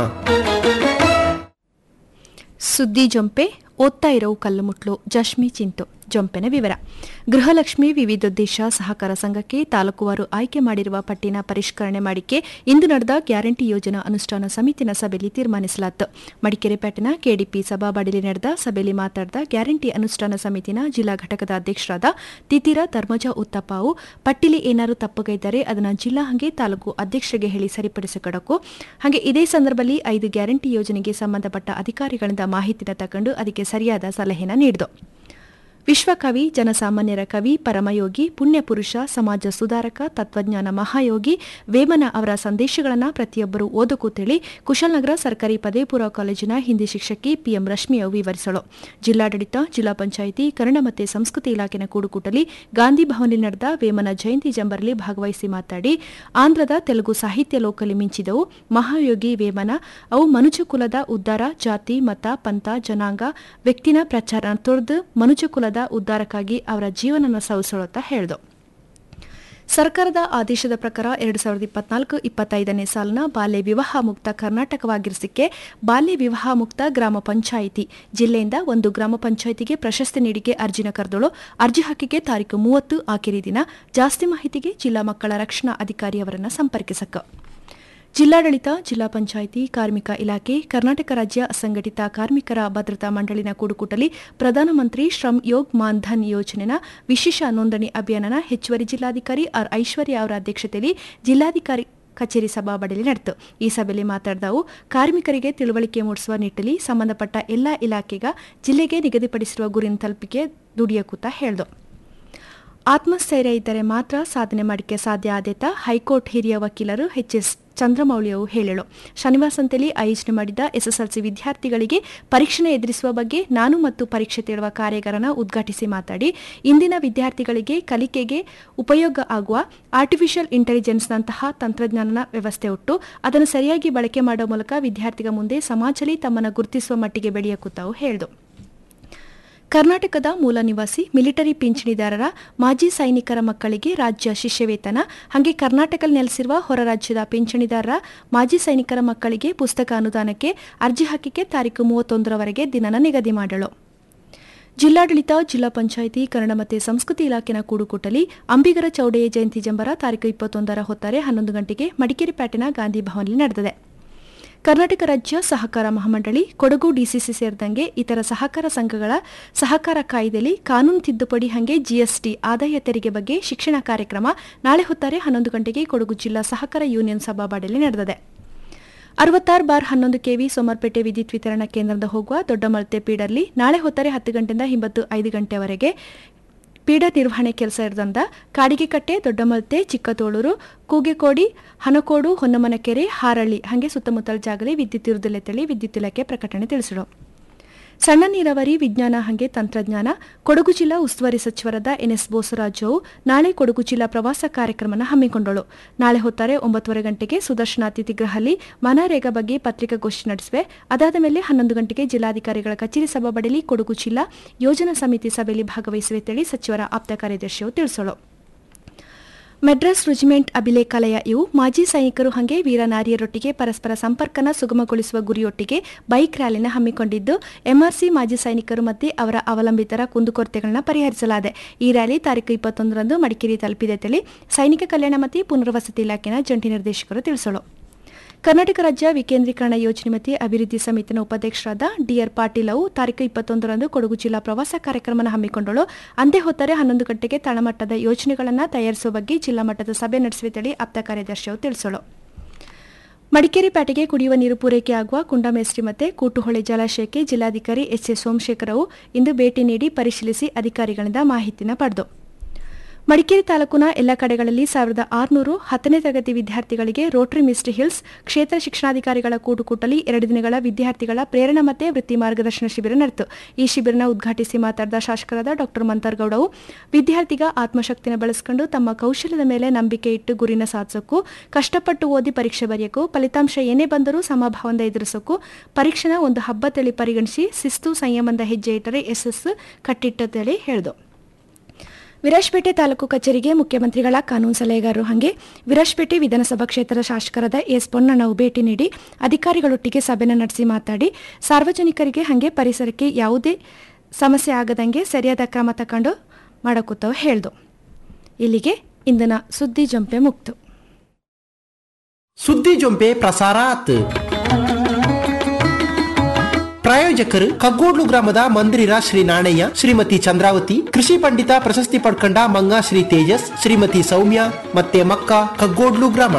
ಸುದ್ದಿ ಜೊಂಪೆ ಓದ್ತಾ ಇರೋ ಕಲ್ಲುಮುಟ್ಲು ಜಶ್ಮಿ ಚಿಂತು ಜೊಂಪೆನ ವಿವರ ಗೃಹಲಕ್ಷ್ಮಿ ವಿವಿಧೋದ್ದೇಶ ಸಹಕಾರ ಸಂಘಕ್ಕೆ ತಾಲೂಕುವಾರು ಆಯ್ಕೆ ಮಾಡಿರುವ ಪಟ್ಟಿನ ಪರಿಷ್ಕರಣೆ ಮಾಡಿಕೆ ಇಂದು ನಡೆದ ಗ್ಯಾರಂಟಿ ಯೋಜನಾ ಅನುಷ್ಠಾನ ಸಮಿತಿನ ಸಭೆಯಲ್ಲಿ ತೀರ್ಮಾನಿಸಲಾಯಿತು ಮಡಿಕೇರಿ ಪಟ್ಟಣ ಕೆಡಿಪಿ ಸಭಾಬಡಿಲಿ ನಡೆದ ಸಭೆಯಲ್ಲಿ ಮಾತನಾಡಿದ ಗ್ಯಾರಂಟಿ ಅನುಷ್ಠಾನ ಸಮಿತಿನ ಜಿಲ್ಲಾ ಘಟಕದ ಅಧ್ಯಕ್ಷರಾದ ತಿತಿರ ಧರ್ಮಜ ಉತ್ತಪ್ಪವು ಪಟ್ಟಿಲಿ ಏನಾದರೂ ತಪ್ಪುಗೈದರೆ ಅದನ್ನು ಜಿಲ್ಲಾ ಹಂಗೆ ತಾಲೂಕು ಅಧ್ಯಕ್ಷರಿಗೆ ಹೇಳಿ ಸರಿಪಡಿಸಿಕೊಡಕು ಹಾಗೆ ಇದೇ ಸಂದರ್ಭದಲ್ಲಿ ಐದು ಗ್ಯಾರಂಟಿ ಯೋಜನೆಗೆ ಸಂಬಂಧಪಟ್ಟ ಅಧಿಕಾರಿಗಳಿಂದ ಮಾಹಿತಿನ ತಕೊಂಡು ಅದಕ್ಕೆ ಸರಿಯಾದ ಸಲಹೆನ ನೀಡಿತು ವಿಶ್ವಕವಿ ಜನಸಾಮಾನ್ಯರ ಕವಿ ಪರಮಯೋಗಿ ಪುಣ್ಯಪುರುಷ ಸಮಾಜ ಸುಧಾರಕ ತತ್ವಜ್ಞಾನ ಮಹಾಯೋಗಿ ವೇಮನ ಅವರ ಸಂದೇಶಗಳನ್ನು ಪ್ರತಿಯೊಬ್ಬರು ಓದಕ್ಕೂ ತಿಳಿ ಕುಶಲನಗರ ಸರ್ಕಾರಿ ಪದವಿ ಪೂರ್ವ ಕಾಲೇಜಿನ ಹಿಂದಿ ಶಿಕ್ಷಕಿ ಪಿಎಂ ರಶ್ಮಿಯು ವಿವರಿಸಲು ಜಿಲ್ಲಾಡಳಿತ ಜಿಲ್ಲಾ ಪಂಚಾಯಿತಿ ಕನ್ನಡ ಮತ್ತು ಸಂಸ್ಕೃತಿ ಇಲಾಖೆನ ಕೂಡುಕೂಟಲಿ ಗಾಂಧಿ ಭವನದಲ್ಲಿ ನಡೆದ ವೇಮನ ಜಯಂತಿ ಜಂಬರಲ್ಲಿ ಭಾಗವಹಿಸಿ ಮಾತನಾಡಿ ಆಂಧ್ರದ ತೆಲುಗು ಸಾಹಿತ್ಯ ಲೋಕಲ್ಲಿ ಮಿಂಚಿದವು ಮಹಾಯೋಗಿ ವೇಮನ ಅವು ಮನುಜ ಕುಲದ ಉದ್ಧಾರ ಜಾತಿ ಮತ ಪಂಥ ಜನಾಂಗ ವ್ಯಕ್ತಿನ ಪ್ರಚಾರ ತೊರೆದು ಮನುಜ ಕುಲದ ಉದ್ಧಾರಕ್ಕಾಗಿ ಅವರ ಜೀವನನ ಸವಿಸೋಳುತ್ತಾ ಹೇಳಿದು ಸರ್ಕಾರದ ಆದೇಶದ ಪ್ರಕಾರ ಎರಡು ಸಾವಿರದ ಇಪ್ಪತ್ನಾಲ್ಕು ಇಪ್ಪತ್ತೈದನೇ ಸಾಲಿನ ಬಾಲ್ಯ ವಿವಾಹ ಮುಕ್ತ ಕರ್ನಾಟಕವಾಗಿರಿಸಿಕೆ ಬಾಲ್ಯ ವಿವಾಹ ಮುಕ್ತ ಗ್ರಾಮ ಪಂಚಾಯಿತಿ ಜಿಲ್ಲೆಯಿಂದ ಒಂದು ಗ್ರಾಮ ಪಂಚಾಯಿತಿಗೆ ಪ್ರಶಸ್ತಿ ನೀಡಿಕೆ ಅರ್ಜಿನ ಕರೆದಳು ಅರ್ಜಿ ಹಾಕಿಕೆ ತಾರೀಕು ಮೂವತ್ತು ಆಖರಿ ದಿನ ಜಾಸ್ತಿ ಮಾಹಿತಿಗೆ ಜಿಲ್ಲಾ ಮಕ್ಕಳ ರಕ್ಷಣಾ ಅಧಿಕಾರಿಯವರನ್ನು ಸಂಪರ್ಕಿಸಕ ಜಿಲ್ಲಾಡಳಿತ ಜಿಲ್ಲಾ ಪಂಚಾಯಿತಿ ಕಾರ್ಮಿಕ ಇಲಾಖೆ ಕರ್ನಾಟಕ ರಾಜ್ಯ ಅಸಂಘಟಿತ ಕಾರ್ಮಿಕರ ಭದ್ರತಾ ಮಂಡಳಿನ ಕೂಡುಕೂಟಲಿ ಪ್ರಧಾನಮಂತ್ರಿ ಶ್ರಮ್ ಯೋಗ್ ಮಾನ್ಧನ್ ಯೋಜನೆನ ವಿಶೇಷ ನೋಂದಣಿ ಅಭಿಯಾನನ ಹೆಚ್ಚುವರಿ ಜಿಲ್ಲಾಧಿಕಾರಿ ಆರ್ ಐಶ್ವರ್ಯ ಅವರ ಅಧ್ಯಕ್ಷತೆಯಲ್ಲಿ ಜಿಲ್ಲಾಧಿಕಾರಿ ಕಚೇರಿ ಸಭಾಬಡಿಲಿ ನಡೆಯಿತು ಈ ಸಭೆಯಲ್ಲಿ ಮಾತನಾಡಿದವು ಕಾರ್ಮಿಕರಿಗೆ ತಿಳುವಳಿಕೆ ಮೂಡಿಸುವ ನಿಟ್ಟಿನಲ್ಲಿ ಸಂಬಂಧಪಟ್ಟ ಎಲ್ಲಾ ಇಲಾಖೆಗ ಜಿಲ್ಲೆಗೆ ನಿಗದಿಪಡಿಸಿರುವ ಗುರಿನ ತಲುಪಿಕೆ ದುಡಿಯಕೂತ ಹೇಳಿದು ಆತ್ಮಸ್ಥೈರ್ಯ ಇದ್ದರೆ ಮಾತ್ರ ಸಾಧನೆ ಮಾಡಿಕೆ ಸಾಧ್ಯ ಆದೇತ ಹೈಕೋರ್ಟ್ ಹಿರಿಯ ವಕೀಲರು ಎಚ್ ಎಸ್ ಚಂದ್ರಮೌಳಿಯವು ಹೇಳಲು ಶನಿವಾರ ಸಂತೆಯಲ್ಲಿ ಆಯೋಜನೆ ಮಾಡಿದ್ದ ಎಸ್ಎಸ್ಎಲ್ಸಿ ವಿದ್ಯಾರ್ಥಿಗಳಿಗೆ ಪರೀಕ್ಷೆ ಎದುರಿಸುವ ಬಗ್ಗೆ ನಾನು ಮತ್ತು ಪರೀಕ್ಷೆ ತೇಳುವ ಕಾರ್ಯಾಗಾರನ ಉದ್ಘಾಟಿಸಿ ಮಾತಾಡಿ ಇಂದಿನ ವಿದ್ಯಾರ್ಥಿಗಳಿಗೆ ಕಲಿಕೆಗೆ ಉಪಯೋಗ ಆಗುವ ಆರ್ಟಿಫಿಷಿಯಲ್ ಇಂಟೆಲಿಜೆನ್ಸ್ನಂತಹ ತಂತ್ರಜ್ಞಾನನ ವ್ಯವಸ್ಥೆ ಉಟ್ಟು ಅದನ್ನು ಸರಿಯಾಗಿ ಬಳಕೆ ಮಾಡುವ ಮೂಲಕ ವಿದ್ಯಾರ್ಥಿಗ ಮುಂದೆ ಸಮಾಜದಲ್ಲಿ ತಮ್ಮನ್ನು ಗುರುತಿಸುವ ಮಟ್ಟಿಗೆ ಬೆಳೆಯಕುತ್ತಾವು ಹೇಳಿದು ಕರ್ನಾಟಕದ ಮೂಲ ನಿವಾಸಿ ಮಿಲಿಟರಿ ಪಿಂಚಣಿದಾರರ ಮಾಜಿ ಸೈನಿಕರ ಮಕ್ಕಳಿಗೆ ರಾಜ್ಯ ಶಿಷ್ಯವೇತನ ಹಾಗೆ ಕರ್ನಾಟಕದಲ್ಲಿ ನೆಲೆಸಿರುವ ಹೊರ ರಾಜ್ಯದ ಪಿಂಚಣಿದಾರರ ಮಾಜಿ ಸೈನಿಕರ ಮಕ್ಕಳಿಗೆ ಪುಸ್ತಕ ಅನುದಾನಕ್ಕೆ ಅರ್ಜಿ ಹಾಕಿಕೆ ತಾರೀಕು ಮೂವತ್ತೊಂದರವರೆಗೆ ದಿನನ ನಿಗದಿ ಮಾಡಲು ಜಿಲ್ಲಾಡಳಿತ ಜಿಲ್ಲಾ ಪಂಚಾಯಿತಿ ಕನ್ನಡ ಮತ್ತು ಸಂಸ್ಕೃತಿ ಇಲಾಖೆನ ಕೂಡುಕೂಟಲಿ ಅಂಬಿಗರ ಚೌಡೆಯ ಜಯಂತಿ ಜಂಬರ ತಾರೀಕು ಇಪ್ಪತ್ತೊಂದರ ಹೊತ್ತಾರೆ ಹನ್ನೊಂದು ಗಂಟೆಗೆ ಮಡಿಕೇರಿ ಪ್ಯಾಟಿನ ಗಾಂಧಿ ಭವನಲ್ಲಿ ನಡೆದಿದೆ ಕರ್ನಾಟಕ ರಾಜ್ಯ ಸಹಕಾರ ಮಹಾಮಂಡಳಿ ಕೊಡಗು ಡಿಸಿಸಿ ಸೇರಿದಂಗೆ ಇತರ ಸಹಕಾರ ಸಂಘಗಳ ಸಹಕಾರ ಕಾಯ್ದೆಯಲ್ಲಿ ಕಾನೂನು ತಿದ್ದುಪಡಿ ಹಾಗೆ ಜಿಎಸ್ಟಿ ಆದಾಯ ತೆರಿಗೆ ಬಗ್ಗೆ ಶಿಕ್ಷಣ ಕಾರ್ಯಕ್ರಮ ನಾಳೆ ಹೊತ್ತಾರೆ ಹನ್ನೊಂದು ಗಂಟೆಗೆ ಕೊಡಗು ಜಿಲ್ಲಾ ಸಹಕಾರ ಯೂನಿಯನ್ ಸಭಾಬಾಡಲಿ ನಡೆದಿದೆ ಅರವತ್ತಾರು ಬಾರ್ ಹನ್ನೊಂದು ಕೆವಿ ಸೋಮರ್ಪೇಟೆ ವಿದ್ಯುತ್ ವಿತರಣಾ ಕೇಂದ್ರದ ಹೋಗುವ ದೊಡ್ಡಮಳತೆ ಪೀಡರ್ಲಿ ನಾಳೆ ಹೊತ್ತಾರೆ ಹತ್ತು ಗಂಟೆಯಿಂದ ಹಿಂಬತ್ತು ಐದು ಗಂಟೆವರೆಗೆ ಪೀಡ ನಿರ್ವಹಣೆ ಕೆಲಸ ಇರದಂದ ಕಾಡಿಗೆಕಟ್ಟೆ ದೊಡ್ಡಮಲ್ತೆ ಚಿಕ್ಕತೋಳೂರು ಕೂಗೆಕೋಡಿ ಹನಕೋಡು ಹೊನ್ನಮನಕೆರೆ ಹಾರಳ್ಳಿ ಹಾಗೆ ಸುತ್ತಮುತ್ತಲ ಜಾಗಲಿ ವಿದ್ಯುತ್ ಇರುವುದಿಲ್ಲ ತಳಿ ವಿದ್ಯುತ್ ಇಲಾಖೆ ಪ್ರಕಟಣೆ ತಿಳಿಸಿದರು ಸಣ್ಣ ನೀರಾವರಿ ವಿಜ್ಞಾನ ಹಾಗೆ ತಂತ್ರಜ್ಞಾನ ಕೊಡಗು ಜಿಲ್ಲಾ ಉಸ್ತುವಾರಿ ಸಚಿವರಾದ ಎನ್ಎಸ್ ಬೋಸರಾಜು ನಾಳೆ ಕೊಡಗು ಜಿಲ್ಲಾ ಪ್ರವಾಸ ಕಾರ್ಯಕ್ರಮನ ಹಮ್ಮಿಕೊಂಡಳು ನಾಳೆ ಹೊತ್ತಾರೆ ಒಂಬತ್ತುವರೆ ಗಂಟೆಗೆ ಸುದರ್ಶನ ಅತಿಥಿ ಗೃಹಲ್ಲಿ ಮನರೇಗಾ ಬಗ್ಗೆ ಪತ್ರಿಕಾಗೋಷ್ಠಿ ನಡೆಸುವೆ ಅದಾದ ಮೇಲೆ ಹನ್ನೊಂದು ಗಂಟೆಗೆ ಜಿಲ್ಲಾಧಿಕಾರಿಗಳ ಕಚೇರಿ ಸಭಾಬಡಲಿ ಕೊಡಗು ಜಿಲ್ಲಾ ಯೋಜನಾ ಸಮಿತಿ ಸಭೆಯಲ್ಲಿ ಭಾಗವಹಿಸುವೆ ತಿಳಿ ಸಚಿವರ ಆಪ್ತ ಕಾರ್ಯದರ್ಶಿಯು ತಿಳಿಸಲು ಮೆಡ್ರಾಸ್ ರೆಜಿಮೆಂಟ್ ಅಭಿಲೇಖಾಲಯ ಇವು ಮಾಜಿ ಸೈನಿಕರು ಹಾಗೆ ವೀರನಾರಿಯರೊಟ್ಟಿಗೆ ಪರಸ್ಪರ ಸಂಪರ್ಕನ ಸುಗಮಗೊಳಿಸುವ ಗುರಿಯೊಟ್ಟಿಗೆ ಬೈಕ್ ರ್ಯಾಲಿನ ಹಮ್ಮಿಕೊಂಡಿದ್ದು ಎಂಆರ್ಸಿ ಮಾಜಿ ಸೈನಿಕರು ಮತ್ತು ಅವರ ಅವಲಂಬಿತರ ಕುಂದುಕೊರತೆಗಳನ್ನ ಪರಿಹರಿಸಲಾಗಿದೆ ಈ ರ್ಯಾಲಿ ತಾರೀಕು ಇಪ್ಪತ್ತೊಂದರಂದು ಮಡಿಕೇರಿ ತಲುಪಿದೆ ತಿಳಿ ಸೈನಿಕ ಕಲ್ಯಾಣ ಮತ್ತು ಪುನರ್ವಸತಿ ಇಲಾಖೆನ ಜಂಟಿ ನಿರ್ದೇಶಕರು ತಿಳಿಸಲು ಕರ್ನಾಟಕ ರಾಜ್ಯ ವಿಕೇಂದ್ರೀಕರಣ ಯೋಜನೆ ಮತ್ತು ಅಭಿವೃದ್ಧಿ ಸಮಿತಿನ ಉಪಾಧ್ಯಕ್ಷರಾದ ಡಿಆರ್ ಪಾಟೀಲ್ ಅವು ತಾರೀಕು ಇಪ್ಪತ್ತೊಂದರಂದು ಕೊಡಗು ಜಿಲ್ಲಾ ಪ್ರವಾಸ ಕಾರ್ಯಕ್ರಮನ ಹಮ್ಮಿಕೊಂಡಳು ಅಂದೇ ಹೊತ್ತರೆ ಹನ್ನೊಂದು ಗಂಟೆಗೆ ತಳಮಟ್ಟದ ಯೋಜನೆಗಳನ್ನು ತಯಾರಿಸುವ ಬಗ್ಗೆ ಜಿಲ್ಲಾ ಮಟ್ಟದ ಸಭೆ ನಡೆಸುವ ತಳಿ ಆಪ್ತ ಕಾರ್ಯದರ್ಶಿಯು ತಿಳಿಸಲು ಮಡಿಕೇರಿ ಪೇಟೆಗೆ ಕುಡಿಯುವ ನೀರು ಪೂರೈಕೆಯಾಗುವ ಕುಂಡಮೇಸ್ತ್ರಿ ಮತ್ತು ಕೂಟುಹೊಳೆ ಜಲಾಶಯಕ್ಕೆ ಜಿಲ್ಲಾಧಿಕಾರಿ ಎಸ್ ಎಸ್ ಸೋಮಶೇಖರ್ ಅವು ಇಂದು ಭೇಟಿ ನೀಡಿ ಪರಿಶೀಲಿಸಿ ಅಧಿಕಾರಿಗಳಿಂದ ಮಾಹಿತಿನ ಪಡೆದು ಮಡಿಕೇರಿ ತಾಲೂಕಿನ ಎಲ್ಲ ಕಡೆಗಳಲ್ಲಿ ಸಾವಿರದ ಆರುನೂರು ಹತ್ತನೇ ತರಗತಿ ವಿದ್ಯಾರ್ಥಿಗಳಿಗೆ ರೋಟರಿ ಮಿಸ್ಟ್ರಿ ಹಿಲ್ಸ್ ಕ್ಷೇತ್ರ ಶಿಕ್ಷಣಾಧಿಕಾರಿಗಳ ಕೂಟುಕೂಟಲಿ ಎರಡು ದಿನಗಳ ವಿದ್ಯಾರ್ಥಿಗಳ ಪ್ರೇರಣಾ ಮತ್ತು ವೃತ್ತಿ ಮಾರ್ಗದರ್ಶನ ಶಿಬಿರ ನಡೆಯಿತು ಈ ಶಿಬಿರನ ಉದ್ಘಾಟಿಸಿ ಮಾತನಾಡಿದ ಶಾಸಕರಾದ ಡಾಕ್ಟರ್ ಮಂತರ್ಗೌಡವು ವಿದ್ಯಾರ್ಥಿಗ ಆತ್ಮಶಕ್ತಿನ ಬೆಳೆಸಿಕೊಂಡು ತಮ್ಮ ಕೌಶಲ್ಯದ ಮೇಲೆ ನಂಬಿಕೆ ಇಟ್ಟು ಗುರಿನ ಸಾಧಿಸೋಕ್ಕೂ ಕಷ್ಟಪಟ್ಟು ಓದಿ ಪರೀಕ್ಷೆ ಬರೆಯೋಕ್ಕೂ ಫಲಿತಾಂಶ ಏನೇ ಬಂದರೂ ಸಮಭಾವದಿಂದ ಎದುರಿಸೋಕ್ಕೂ ಪರೀಕ್ಷೆನ ಒಂದು ಹಬ್ಬ ತಳಿ ಪರಿಗಣಿಸಿ ಶಿಸ್ತು ಸಂಯಮದ ಹೆಜ್ಜೆ ಇಟ್ಟರೆ ಯಶಸ್ಸು ಕಟ್ಟಿಟ್ಟಂತೇಳಿ ಹೇಳಿದು ವಿರಾಜಪೇಟೆ ತಾಲೂಕು ಕಚೇರಿಗೆ ಮುಖ್ಯಮಂತ್ರಿಗಳ ಕಾನೂನು ಸಲಹೆಗಾರರು ಹಾಗೆ ವಿರಾಜಪೇಟೆ ವಿಧಾನಸಭಾ ಕ್ಷೇತ್ರದ ಶಾಸಕರಾದ ಎಸ್ ಪೊನ್ನಣ್ಣವು ಭೇಟಿ ನೀಡಿ ಅಧಿಕಾರಿಗಳೊಟ್ಟಿಗೆ ಸಭೆನ ನಡೆಸಿ ಮಾತಾಡಿ ಸಾರ್ವಜನಿಕರಿಗೆ ಹಾಗೆ ಪರಿಸರಕ್ಕೆ ಯಾವುದೇ ಸಮಸ್ಯೆ ಆಗದಂಗೆ ಸರಿಯಾದ ಕ್ರಮ ತಕೊಂಡು ಮಾಡಕೂತವು ಹೇಳ್ದು ಇಲ್ಲಿಗೆ ಇಂದಿನ ಸುದ್ದಿ ಜಂಪೆ ಮುಕ್ತು ಸುದ್ದಿ ಜೊಂಪೆ ಪ್ರಸಾರಾತ್ ಪ್ರಾಯೋಜಕರು ಕಗ್ಗೋಡ್ಲು ಗ್ರಾಮದ ಮಂದಿರ ಶ್ರೀ ನಾಣಯ್ಯ ಶ್ರೀಮತಿ ಚಂದ್ರಾವತಿ ಕೃಷಿ ಪಂಡಿತ ಪ್ರಶಸ್ತಿ ಪಡ್ಕೊಂಡ ಮಂಗ ಶ್ರೀ ತೇಜಸ್ ಶ್ರೀಮತಿ ಸೌಮ್ಯ ಮತ್ತೆ ಮಕ್ಕ ಕಗ್ಗೋಡ್ಲು ಗ್ರಾಮ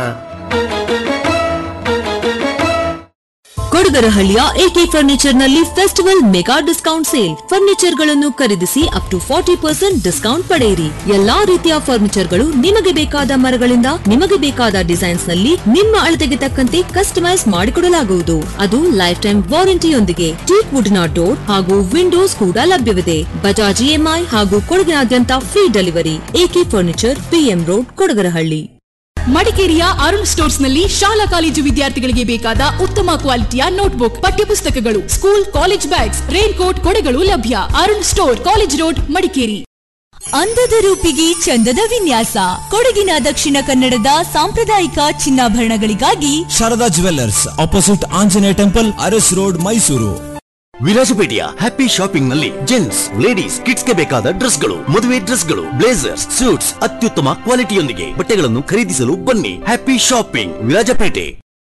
ಕೊಡಗರಹಳ್ಳಿಯ ಎಕೆ ಫರ್ನಿಚರ್ ನಲ್ಲಿ festival mega discount sale furniture ಗಳನ್ನು ಖರೀದಿಸಿ up to forty percent discount ಪಡೆಯಿರಿ ಎಲ್ಲಾ ರೀತಿಯ ಫರ್ನಿಚರ್ ಗಳು ನಿಮಗೆ ಬೇಕಾದ ಮರಗಳಿಂದ ನಿಮಗೆ ಬೇಕಾದ ಡಿಸೈನ್ಸ್ ನಲ್ಲಿ ನಿಮ್ಮ ಅಳತೆಗೆ ತಕ್ಕಂತೆ ಕಸ್ಟಮೈಸ್ ಮಾಡಿಕೊಡಲಾಗುವುದು ಅದು ಲೈಫ್ ಟೈಮ್ ವಾರಂಟಿಯೊಂದಿಗೆ ಟೀಕ್ ವುಡ್ನ ಡೋರ್ ಹಾಗೂ ವಿಂಡೋಸ್ ಕೂಡ ಲಭ್ಯವಿದೆ ಬಜಾಜ್ ಇಎಂಐ ಹಾಗೂ ಕೊಡಗಿನಾದ್ಯಂತ free delivery AK furniture PM road Kodagarahalli ಮಡಿಕೇರಿಯ ಅರುಣ್ ಸ್ಟೋರ್ಸ್ ನಲ್ಲಿ ಶಾಲಾ ಕಾಲೇಜು ವಿದ್ಯಾರ್ಥಿಗಳಿಗೆ ಬೇಕಾದ ಉತ್ತಮ ಕ್ವಾಲಿಟಿಯ ನೋಟ್ಬುಕ್ ಪಠ್ಯಪುಸ್ತಕಗಳು school college bags raincoat ಕೊಡೆಗಳು ಲಭ್ಯ Arun store college road Madikeri ಅಂದದ ರೂಪಿಗೆ ಚಂದದ ವಿನ್ಯಾಸ ಕೊಡಗಿನ ದಕ್ಷಿಣ ಕನ್ನಡದ ಸಾಂಪ್ರದಾಯಿಕ ಚಿನ್ನಾಭರಣಗಳಿಗಾಗಿ Sharada jewellers opposite Anjaneya temple Aras road Mysuru ವಿರಾಜಪೇಟೆಯ ಹ್ಯಾಪಿ ಶಾಪಿಂಗ್ ನಲ್ಲಿ ಜೆಂಟ್ಸ್ ಲೇಡೀಸ್ ಕಿಡ್ಸ್ ಗೆ ಬೇಕಾದ ಡ್ರೆಸ್ಗಳು ಮದುವೆ ಡ್ರೆಸ್ಗಳು ಬ್ಲೇಸರ್ಸ್ ಸೂಟ್ಸ್ ಅತ್ಯುತ್ತಮ ಕ್ವಾಲಿಟಿಯೊಂದಿಗೆ ಬಟ್ಟೆಗಳನ್ನು ಖರೀದಿಸಲು ಬನ್ನಿ ಹ್ಯಾಪಿ ಶಾಪಿಂಗ್ ವಿರಾಜಪೇಟೆ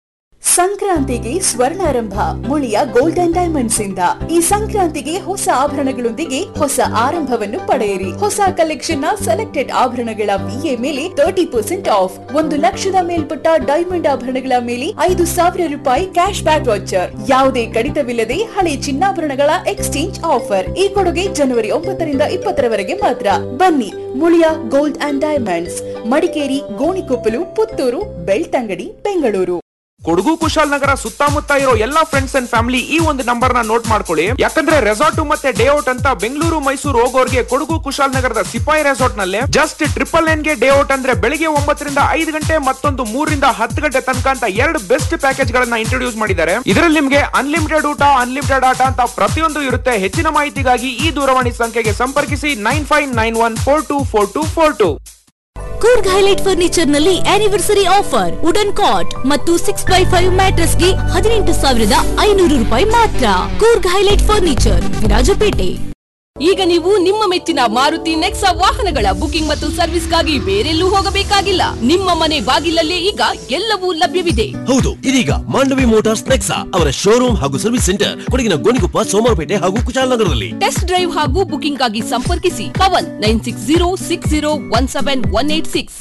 ಸಂಕ್ರಾಂತಿಗೆ ಸ್ವರ್ಣಾರಂಭ ಮುಳಿಯ ಗೋಲ್ಡನ್ ಡೈಮಂಡ್ಸ್ ಇಂದ ಈ ಸಂಕ್ರಾಂತಿಗೆ ಹೊಸ ಆಭರಣಗಳೊಂದಿಗೆ ಹೊಸ ಆರಂಭವನ್ನು ಪಡೆಯಿರಿ ಹೊಸ ಕಲೆಕ್ಷನ್ ನ ಸೆಲೆಕ್ಟೆಡ್ ಆಭರಣಗಳ ವಿಎ ಮೇಲೆ ತರ್ಟಿ ಪರ್ಸೆಂಟ್ ಆಫ್ ಒಂದು ಲಕ್ಷದ ಮೇಲ್ಪಟ್ಟ ಡೈಮಂಡ್ ಆಭರಣಗಳ ಮೇಲೆ ಐದು ಸಾವಿರ ರೂಪಾಯಿ ಕ್ಯಾಶ್ ಬ್ಯಾಕ್ ವಾಚರ್ ಯಾವುದೇ ಕಡಿತವಿಲ್ಲದೆ ಹಳೆ ಚಿನ್ನಾಭರಣಗಳ ಎಕ್ಸ್ಚೇಂಜ್ ಆಫರ್ ಈ ಕೊಡುಗೆ ಜನವರಿ ಒಂಬತ್ತರಿಂದ ಇಪ್ಪತ್ತರವರೆಗೆ ಮಾತ್ರ ಬನ್ನಿ Muliya gold and diamonds Madikeri Gonikoppal Puttur Belthangady Bengaluru Kodagu Kushalnagar ಸುತ್ತಮುತ್ತ ಇರೋ ಎಲ್ಲಾ ಫ್ರೆಂಡ್ಸ್ ಅಂಡ್ ಫ್ಯಾಮಿಲಿ ಈ ಒಂದು ನಂಬರ್ ನ ನೋಟ್ ಮಾಡ್ಕೊಳ್ಳಿ ಯಾಕಂದ್ರೆ ರೆಸಾರ್ಟ್ ಮತ್ತೆ ಡೇ ಔಟ್ ಅಂತ ಬೆಂಗಳೂರು ಮೈಸೂರು ಹೋಗೋರ್ಗೆ ಕೊಡಗು ಕುಶಾಲನಗರದ ಸಿಪಾಯಿ ರೆಸಾರ್ಟ್ ನಲ್ಲಿ ಜಸ್ಟ್ ಟ್ರಿಪಲ್ ನೈನ್ ಗೆ ಡೇ ಔಟ್ ಅಂದ್ರೆ ಬೆಳಿಗ್ಗೆ ಒಂಬತ್ತರಿಂದ ಐದು ಗಂಟೆ ಮತ್ತೊಂದು ಮೂರರಿಂದ ಹತ್ತು ಗಂಟೆ ತನಕ ಅಂತ ಎರಡು ಬೆಸ್ಟ್ ಪ್ಯಾಕೇಜ್ ಗಳನ್ನ ಇಂಟ್ರೊಡ್ಯೂಸ್ ಮಾಡಿದ್ದಾರೆ ಇದರಲ್ಲಿ ನಿಮ್ಗೆ ಅನ್ಲಿಮಿಟೆಡ್ ಊಟ ಅನ್ಲಿಮಿಟೆಡ್ ಆಟ ಅಂತ ಪ್ರತಿಯೊಂದು ಇರುತ್ತೆ ಹೆಚ್ಚಿನ ಮಾಹಿತಿಗಾಗಿ ಈ ದೂರವಾಣಿ ಸಂಖ್ಯೆಗೆ ಸಂಪರ್ಕಿಸಿ nine five nine one four two four two four two Coorg highlight furniture ನಲ್ಲಿ ಆನಿವರ್ಸರಿ ಆಫರ್ ವುಡನ್ ಕಾಟ್ ಮತ್ತು ಸಿಕ್ಸ್ ಬೈ ಫೈವ್ ಮ್ಯಾಟ್ರಸ್ ಗೆ ಹದಿನೆಂಟು ಸಾವಿರದ ಐನೂರು ರೂಪಾಯಿ ಮಾತ್ರ ಕೂರ್ಗ್ ಹೈಲೈಟ್ ಫರ್ನಿಚರ್ ವಿರಾಜಪೇಟೆ ಈಗ ನೀವು ನಿಮ್ಮ ಮೆಚ್ಚಿನ ಮಾರುತಿ ನೆಕ್ಸಾ ವಾಹನಗಳ ಬುಕಿಂಗ್ ಮತ್ತು ಸರ್ವಿಸ್ಗಾಗಿ ಬೇರೆಲ್ಲೂ ಹೋಗಬೇಕಾಗಿಲ್ಲ ನಿಮ್ಮ ಮನೆ ಬಾಗಿಲಲ್ಲೇ ಈಗ ಎಲ್ಲವೂ ಲಭ್ಯವಿದೆ ಹೌದು ಇದೀಗ ಮಾಂಡವಿ ಮೋಟಾರ್ಸ್ ನೆಕ್ಸಾ ಅವರ ಶೋರೂಮ್ ಹಾಗೂ ಸರ್ವಿಸ್ ಸೆಂಟರ್ ಕೊಡಗಿನ ಗೋಣಿಕೊಪ್ಪ ಸೋಮವಾರಪೇಟೆ ಹಾಗೂ ಕುಶಾಲನಗರದಲ್ಲಿ ಟೆಸ್ಟ್ ಡ್ರೈವ್ ಹಾಗೂ ಬುಕಿಂಗ್ ಆಗಿ ಸಂಪರ್ಕಿಸಿ Pavan nine six zero six zero one seven one eight six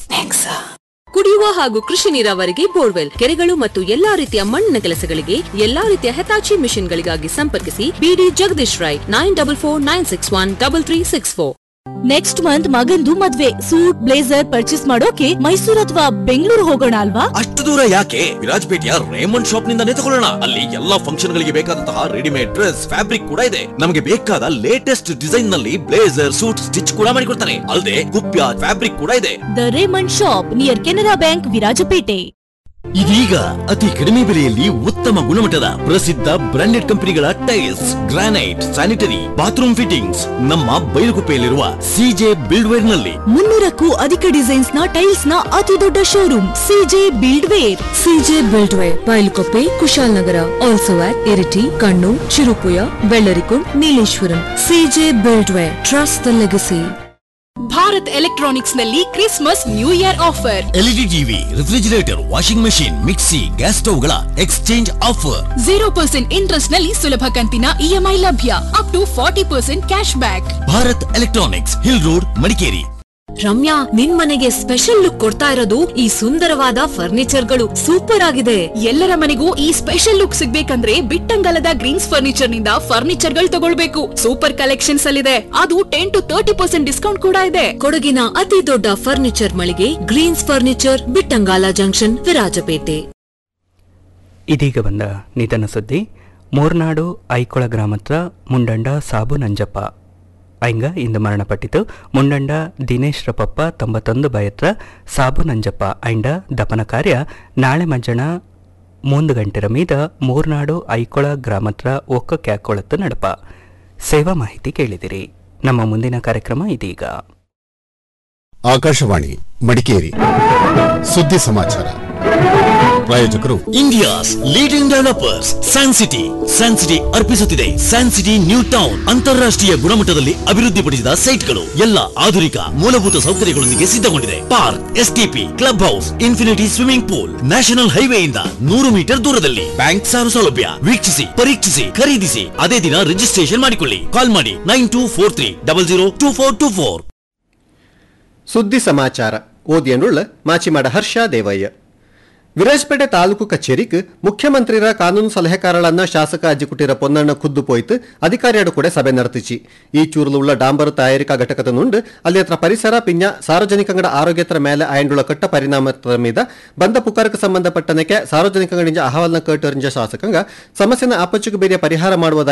ಕುಡಿಯುವ ಹಾಗೂ ಕೃಷಿ ನೀರಾವರಿಗೆ ಬೋರ್ವೆಲ್ ಕೆರೆಗಳು ಮತ್ತು ಎಲ್ಲಾ ರೀತಿಯ ಮಣ್ಣಿನ ಕೆಲಸಗಳಿಗೆ ಎಲ್ಲಾ ರೀತಿಯ ಹೆತಾಚಿ ಮಿಷನ್ಗಳಿಗಾಗಿ ಸಂಪರ್ಕಿಸಿ ಬಿಡಿ Jagadish Rai nine double four nine six one double three six four next month ಮಗಂದು ಮದ್ವೆ ಸೂಟ್ ಬ್ಲೇಸರ್ ಪರ್ಚೇಸ್ ಮಾಡೋಕೆ ಮೈಸೂರು ಅಥವಾ ಬೆಂಗಳೂರು ಹೋಗೋಣ ಅಲ್ವಾ ಅಷ್ಟು ದೂರ ಯಾಕೆ ವಿರಾಜಪೇಟೆಯ ರೇಮಂಡ್ ಶಾಪ್ ನಿಂದಾನೇ ತಗೊಳ್ಳೋಣ ಅಲ್ಲಿ ಎಲ್ಲಾ ಫಂಕ್ಷನ್ ಗಳಿಗೆ ಬೇಕಾದಂತಹ ರೆಡಿಮೇಡ್ ಡ್ರೆಸ್ ಫ್ಯಾಬ್ರಿಕ್ ಕೂಡ ಇದೆ ನಮಗೆ ಬೇಕಾದ ಲೇಟೆಸ್ಟ್ ಡಿಸೈನ್ ನಲ್ಲಿ ಬ್ಲೇಸರ್ ಸೂಟ್ ಸ್ಟಿಚ್ ಕೂಡ ಮಾಡಿಕೊಡ್ತಾನೆ ಅಲ್ಲದೆ ಕುಪ್ಯ ಫ್ಯಾಬ್ರಿಕ್ ಕೂಡ ಇದೆ the Raymond shop near Canara bank Virajpet ಇದೀಗ ಅತಿ ಕಡಿಮೆ ಬೆಲೆಯಲ್ಲಿ ಉತ್ತಮ ಗುಣಮಟ್ಟದ ಪ್ರಸಿದ್ಧ ಬ್ರಾಂಡೆಡ್ ಕಂಪನಿಗಳ tiles granite sanitary bathroom fittings ನಮ್ಮ ಬೈಲುಗುಪ್ಪೆಯಲ್ಲಿರುವ ಸಿಜೆ ಬಿಲ್ಡ್ವೇರ್ ನಲ್ಲಿ ಮುನ್ನೂರಕ್ಕೂ ಅಧಿಕ ಡಿಸೈನ್ಸ್ ನ ಟೈಲ್ಸ್ ನ ಅತಿ ದೊಡ್ಡ showroom CJ build ware CJ build ware Bylakuppe Kushalnagar also at Iritty Kannur Cherupuzha Vellarikund Nileshwaram CJ build ware trust the legacy Bharat electronics ನಲ್ಲಿ Christmas new year offer LED TV refrigerator washing machine mixie gas ಸ್ಟವ್ಗಳ exchange offer zero percent interest ನಲ್ಲಿ ಸುಲಭ ಕಂತಿನ EMI ಲಭ್ಯ up to forty percent cash back Bharat electronics hill road Madikeri Ramya ನಿನ್ ಮನೆಗೆ special look ಕೊಡ್ತಾ ಇರೋದು ಈ ಸುಂದರವಾದ ಫರ್ನಿಚರ್ಗಳು ಸೂಪರ್ ಆಗಿದೆ ಎಲ್ಲರ ಮನೆಗೂ ಈ ಸ್ಪೆಷಲ್ ಲುಕ್ ಸಿಗ್ಬೇಕಂದ್ರೆ ಬಿಟ್ಟಂಗಲದ ಗ್ರೀನ್ಸ್ ಫರ್ನಿಚರ್ ನಿಂದ ಫರ್ನಿಚರ್ ಗಳು ತಗೊಳ್ಬೇಕು ಸೂಪರ್ ಕಲೆಕ್ಷನ್ಸ್ ಅಲ್ಲಿದೆ ಅದು ten to thirty percent discount ಕೂಡ ಇದೆ ಕೊಡಗಿನ ಅತಿ ದೊಡ್ಡ ಫರ್ನಿಚರ್ ಮಳಿಗೆ Greens furniture Bittangala junction Virajpet ಇದೀಗ ಬಂದ ನಿಧನ ಸುದ್ದಿ ಮೂರ್ನಾಡು ಐಕೊಳ ಗ್ರಾಮತ್ರ ಮುಂಡಂಡ ಸಾಬು ನಂಜಪ್ಪ ಐಂಗ ಇಂದು ಮರಣಪಟ್ಟಿತು ಮುಂಡಂಡ ದಿನೇಶ್ ರಪಪ್ಪ ತೊಂಬತ್ತೊಂದು ಬಯತ್ರ ಸಾಬು ನಂಜಪ್ಪ ಐಂಡ ದಪನ ಕಾರ್ಯ ನಾಳೆ ಮಜ್ಜಣ ಮೂಂದು ಗಂಟೆರ ಮೀದ ಮೂರ್ನಾಡು ಐಕೊಳ ಗ್ರಾಮತ್ರ ಒಕ್ಕ ಕ್ಯಾಕೊಳತ್ತು ನಡಪ ಸೇವಾ ಮಾಹಿತಿ ಕೇಳಿದಿರಿ ನಮ್ಮ ಮುಂದಿನ ಕಾರ್ಯಕ್ರಮ ಇದೀಗ ಆಕಾಶವಾಣಿ ಮಡಿಕೇರಿ ಸುದ್ದಿ ಸಮಾಚಾರ ಪ್ರಾಯೋಜಕರು India's leading developers San City San City ಅರ್ಪಿಸುತ್ತಿದೆ ಸ್ಯಾನ್ ಸಿಟಿ ನ್ಯೂ ಟೌನ್ ಅಂತಾರಾಷ್ಟ್ರೀಯ ಗುಣಮಟ್ಟದಲ್ಲಿ ಅಭಿವೃದ್ಧಿಪಡಿಸಿದ ಸೈಟ್ಗಳು ಎಲ್ಲ ಆಧುನಿಕ ಮೂಲಭೂತ ಸೌಕರ್ಯಗಳೊಂದಿಗೆ ಸಿದ್ಧಗೊಂಡಿದೆ park STP club house infinity swimming pool national ಹೈವೇಯಿಂದ ನೂರು ಮೀಟರ್ ದೂರದಲ್ಲಿ ಬ್ಯಾಂಕ್ ಸಾಲ ಸೌಲಭ್ಯ ವೀಕ್ಷಿಸಿ ಪರೀಕ್ಷಿಸಿ ಖರೀದಿಸಿ ಅದೇ ದಿನ ರಿಜಿಸ್ಟ್ರೇಷನ್ ಮಾಡಿಕೊಳ್ಳಿ ಕಾಲ್ ಮಾಡಿ nine two four three double zero two four two four ಸುದ್ದಿ ಸಮಾಚಾರ ಓದಿಯನುಳ್ಳ ಮಾಚಿಮಾಡ ಹರ್ಷ ದೇವಯ್ಯ ವಿರಾಜಪೇಟೆ ತಾಲೂಕು ಕಚೇರಿಕ್ ಮುಖ್ಯಮಂತ್ರಿರ ಕಾನೂನು ಸಲಹೆಕಾರಳನ್ನ ಶಾಸಕ ಅಜ್ಜಿಕುಟಿರ ಪೊನ್ನಣ್ಣ ಖುದ್ದು ಪೋಯ್ತು ಅಧಿಕಾರಿಯಡು ಕೂಡ ಸಭೆ ನಡೆತಿಚಿ ಈ ಚೂರುಲ ಡಾಂಬರು ತಯಾರಿಕಾ ಘಟಕದ ನುಂಡು ಅಲ್ಲಿ ಹತ್ರ ಪರಿಸರ ಪಿಂಜ ಸಾರ್ವಜನಿಕಂಗಡ ಆರೋಗ್ಯತರ ಮೇಲೆ ಆಯಂಡುಳ ಕಟ್ಟ ಪರಿಣಾಮದ ಮೀದ ಬಂದ ಪುಕಾರಕ್ಕೆ ಸಂಬಂಧಪಟ್ಟನಕ್ಕೆ ಸಾರ್ವಜನಿಕಂಗಡಿಂಜ ಅಹವಾಲ್ನ ಕಟ್ಟರಿಂಜ ಶಾಸಕಂಗ ಸಮಸ್ಯೆನ ಆಪಚ್ಚುಕು ಬೇರೆ ಪರಿಹಾರ ಮಾಡುವ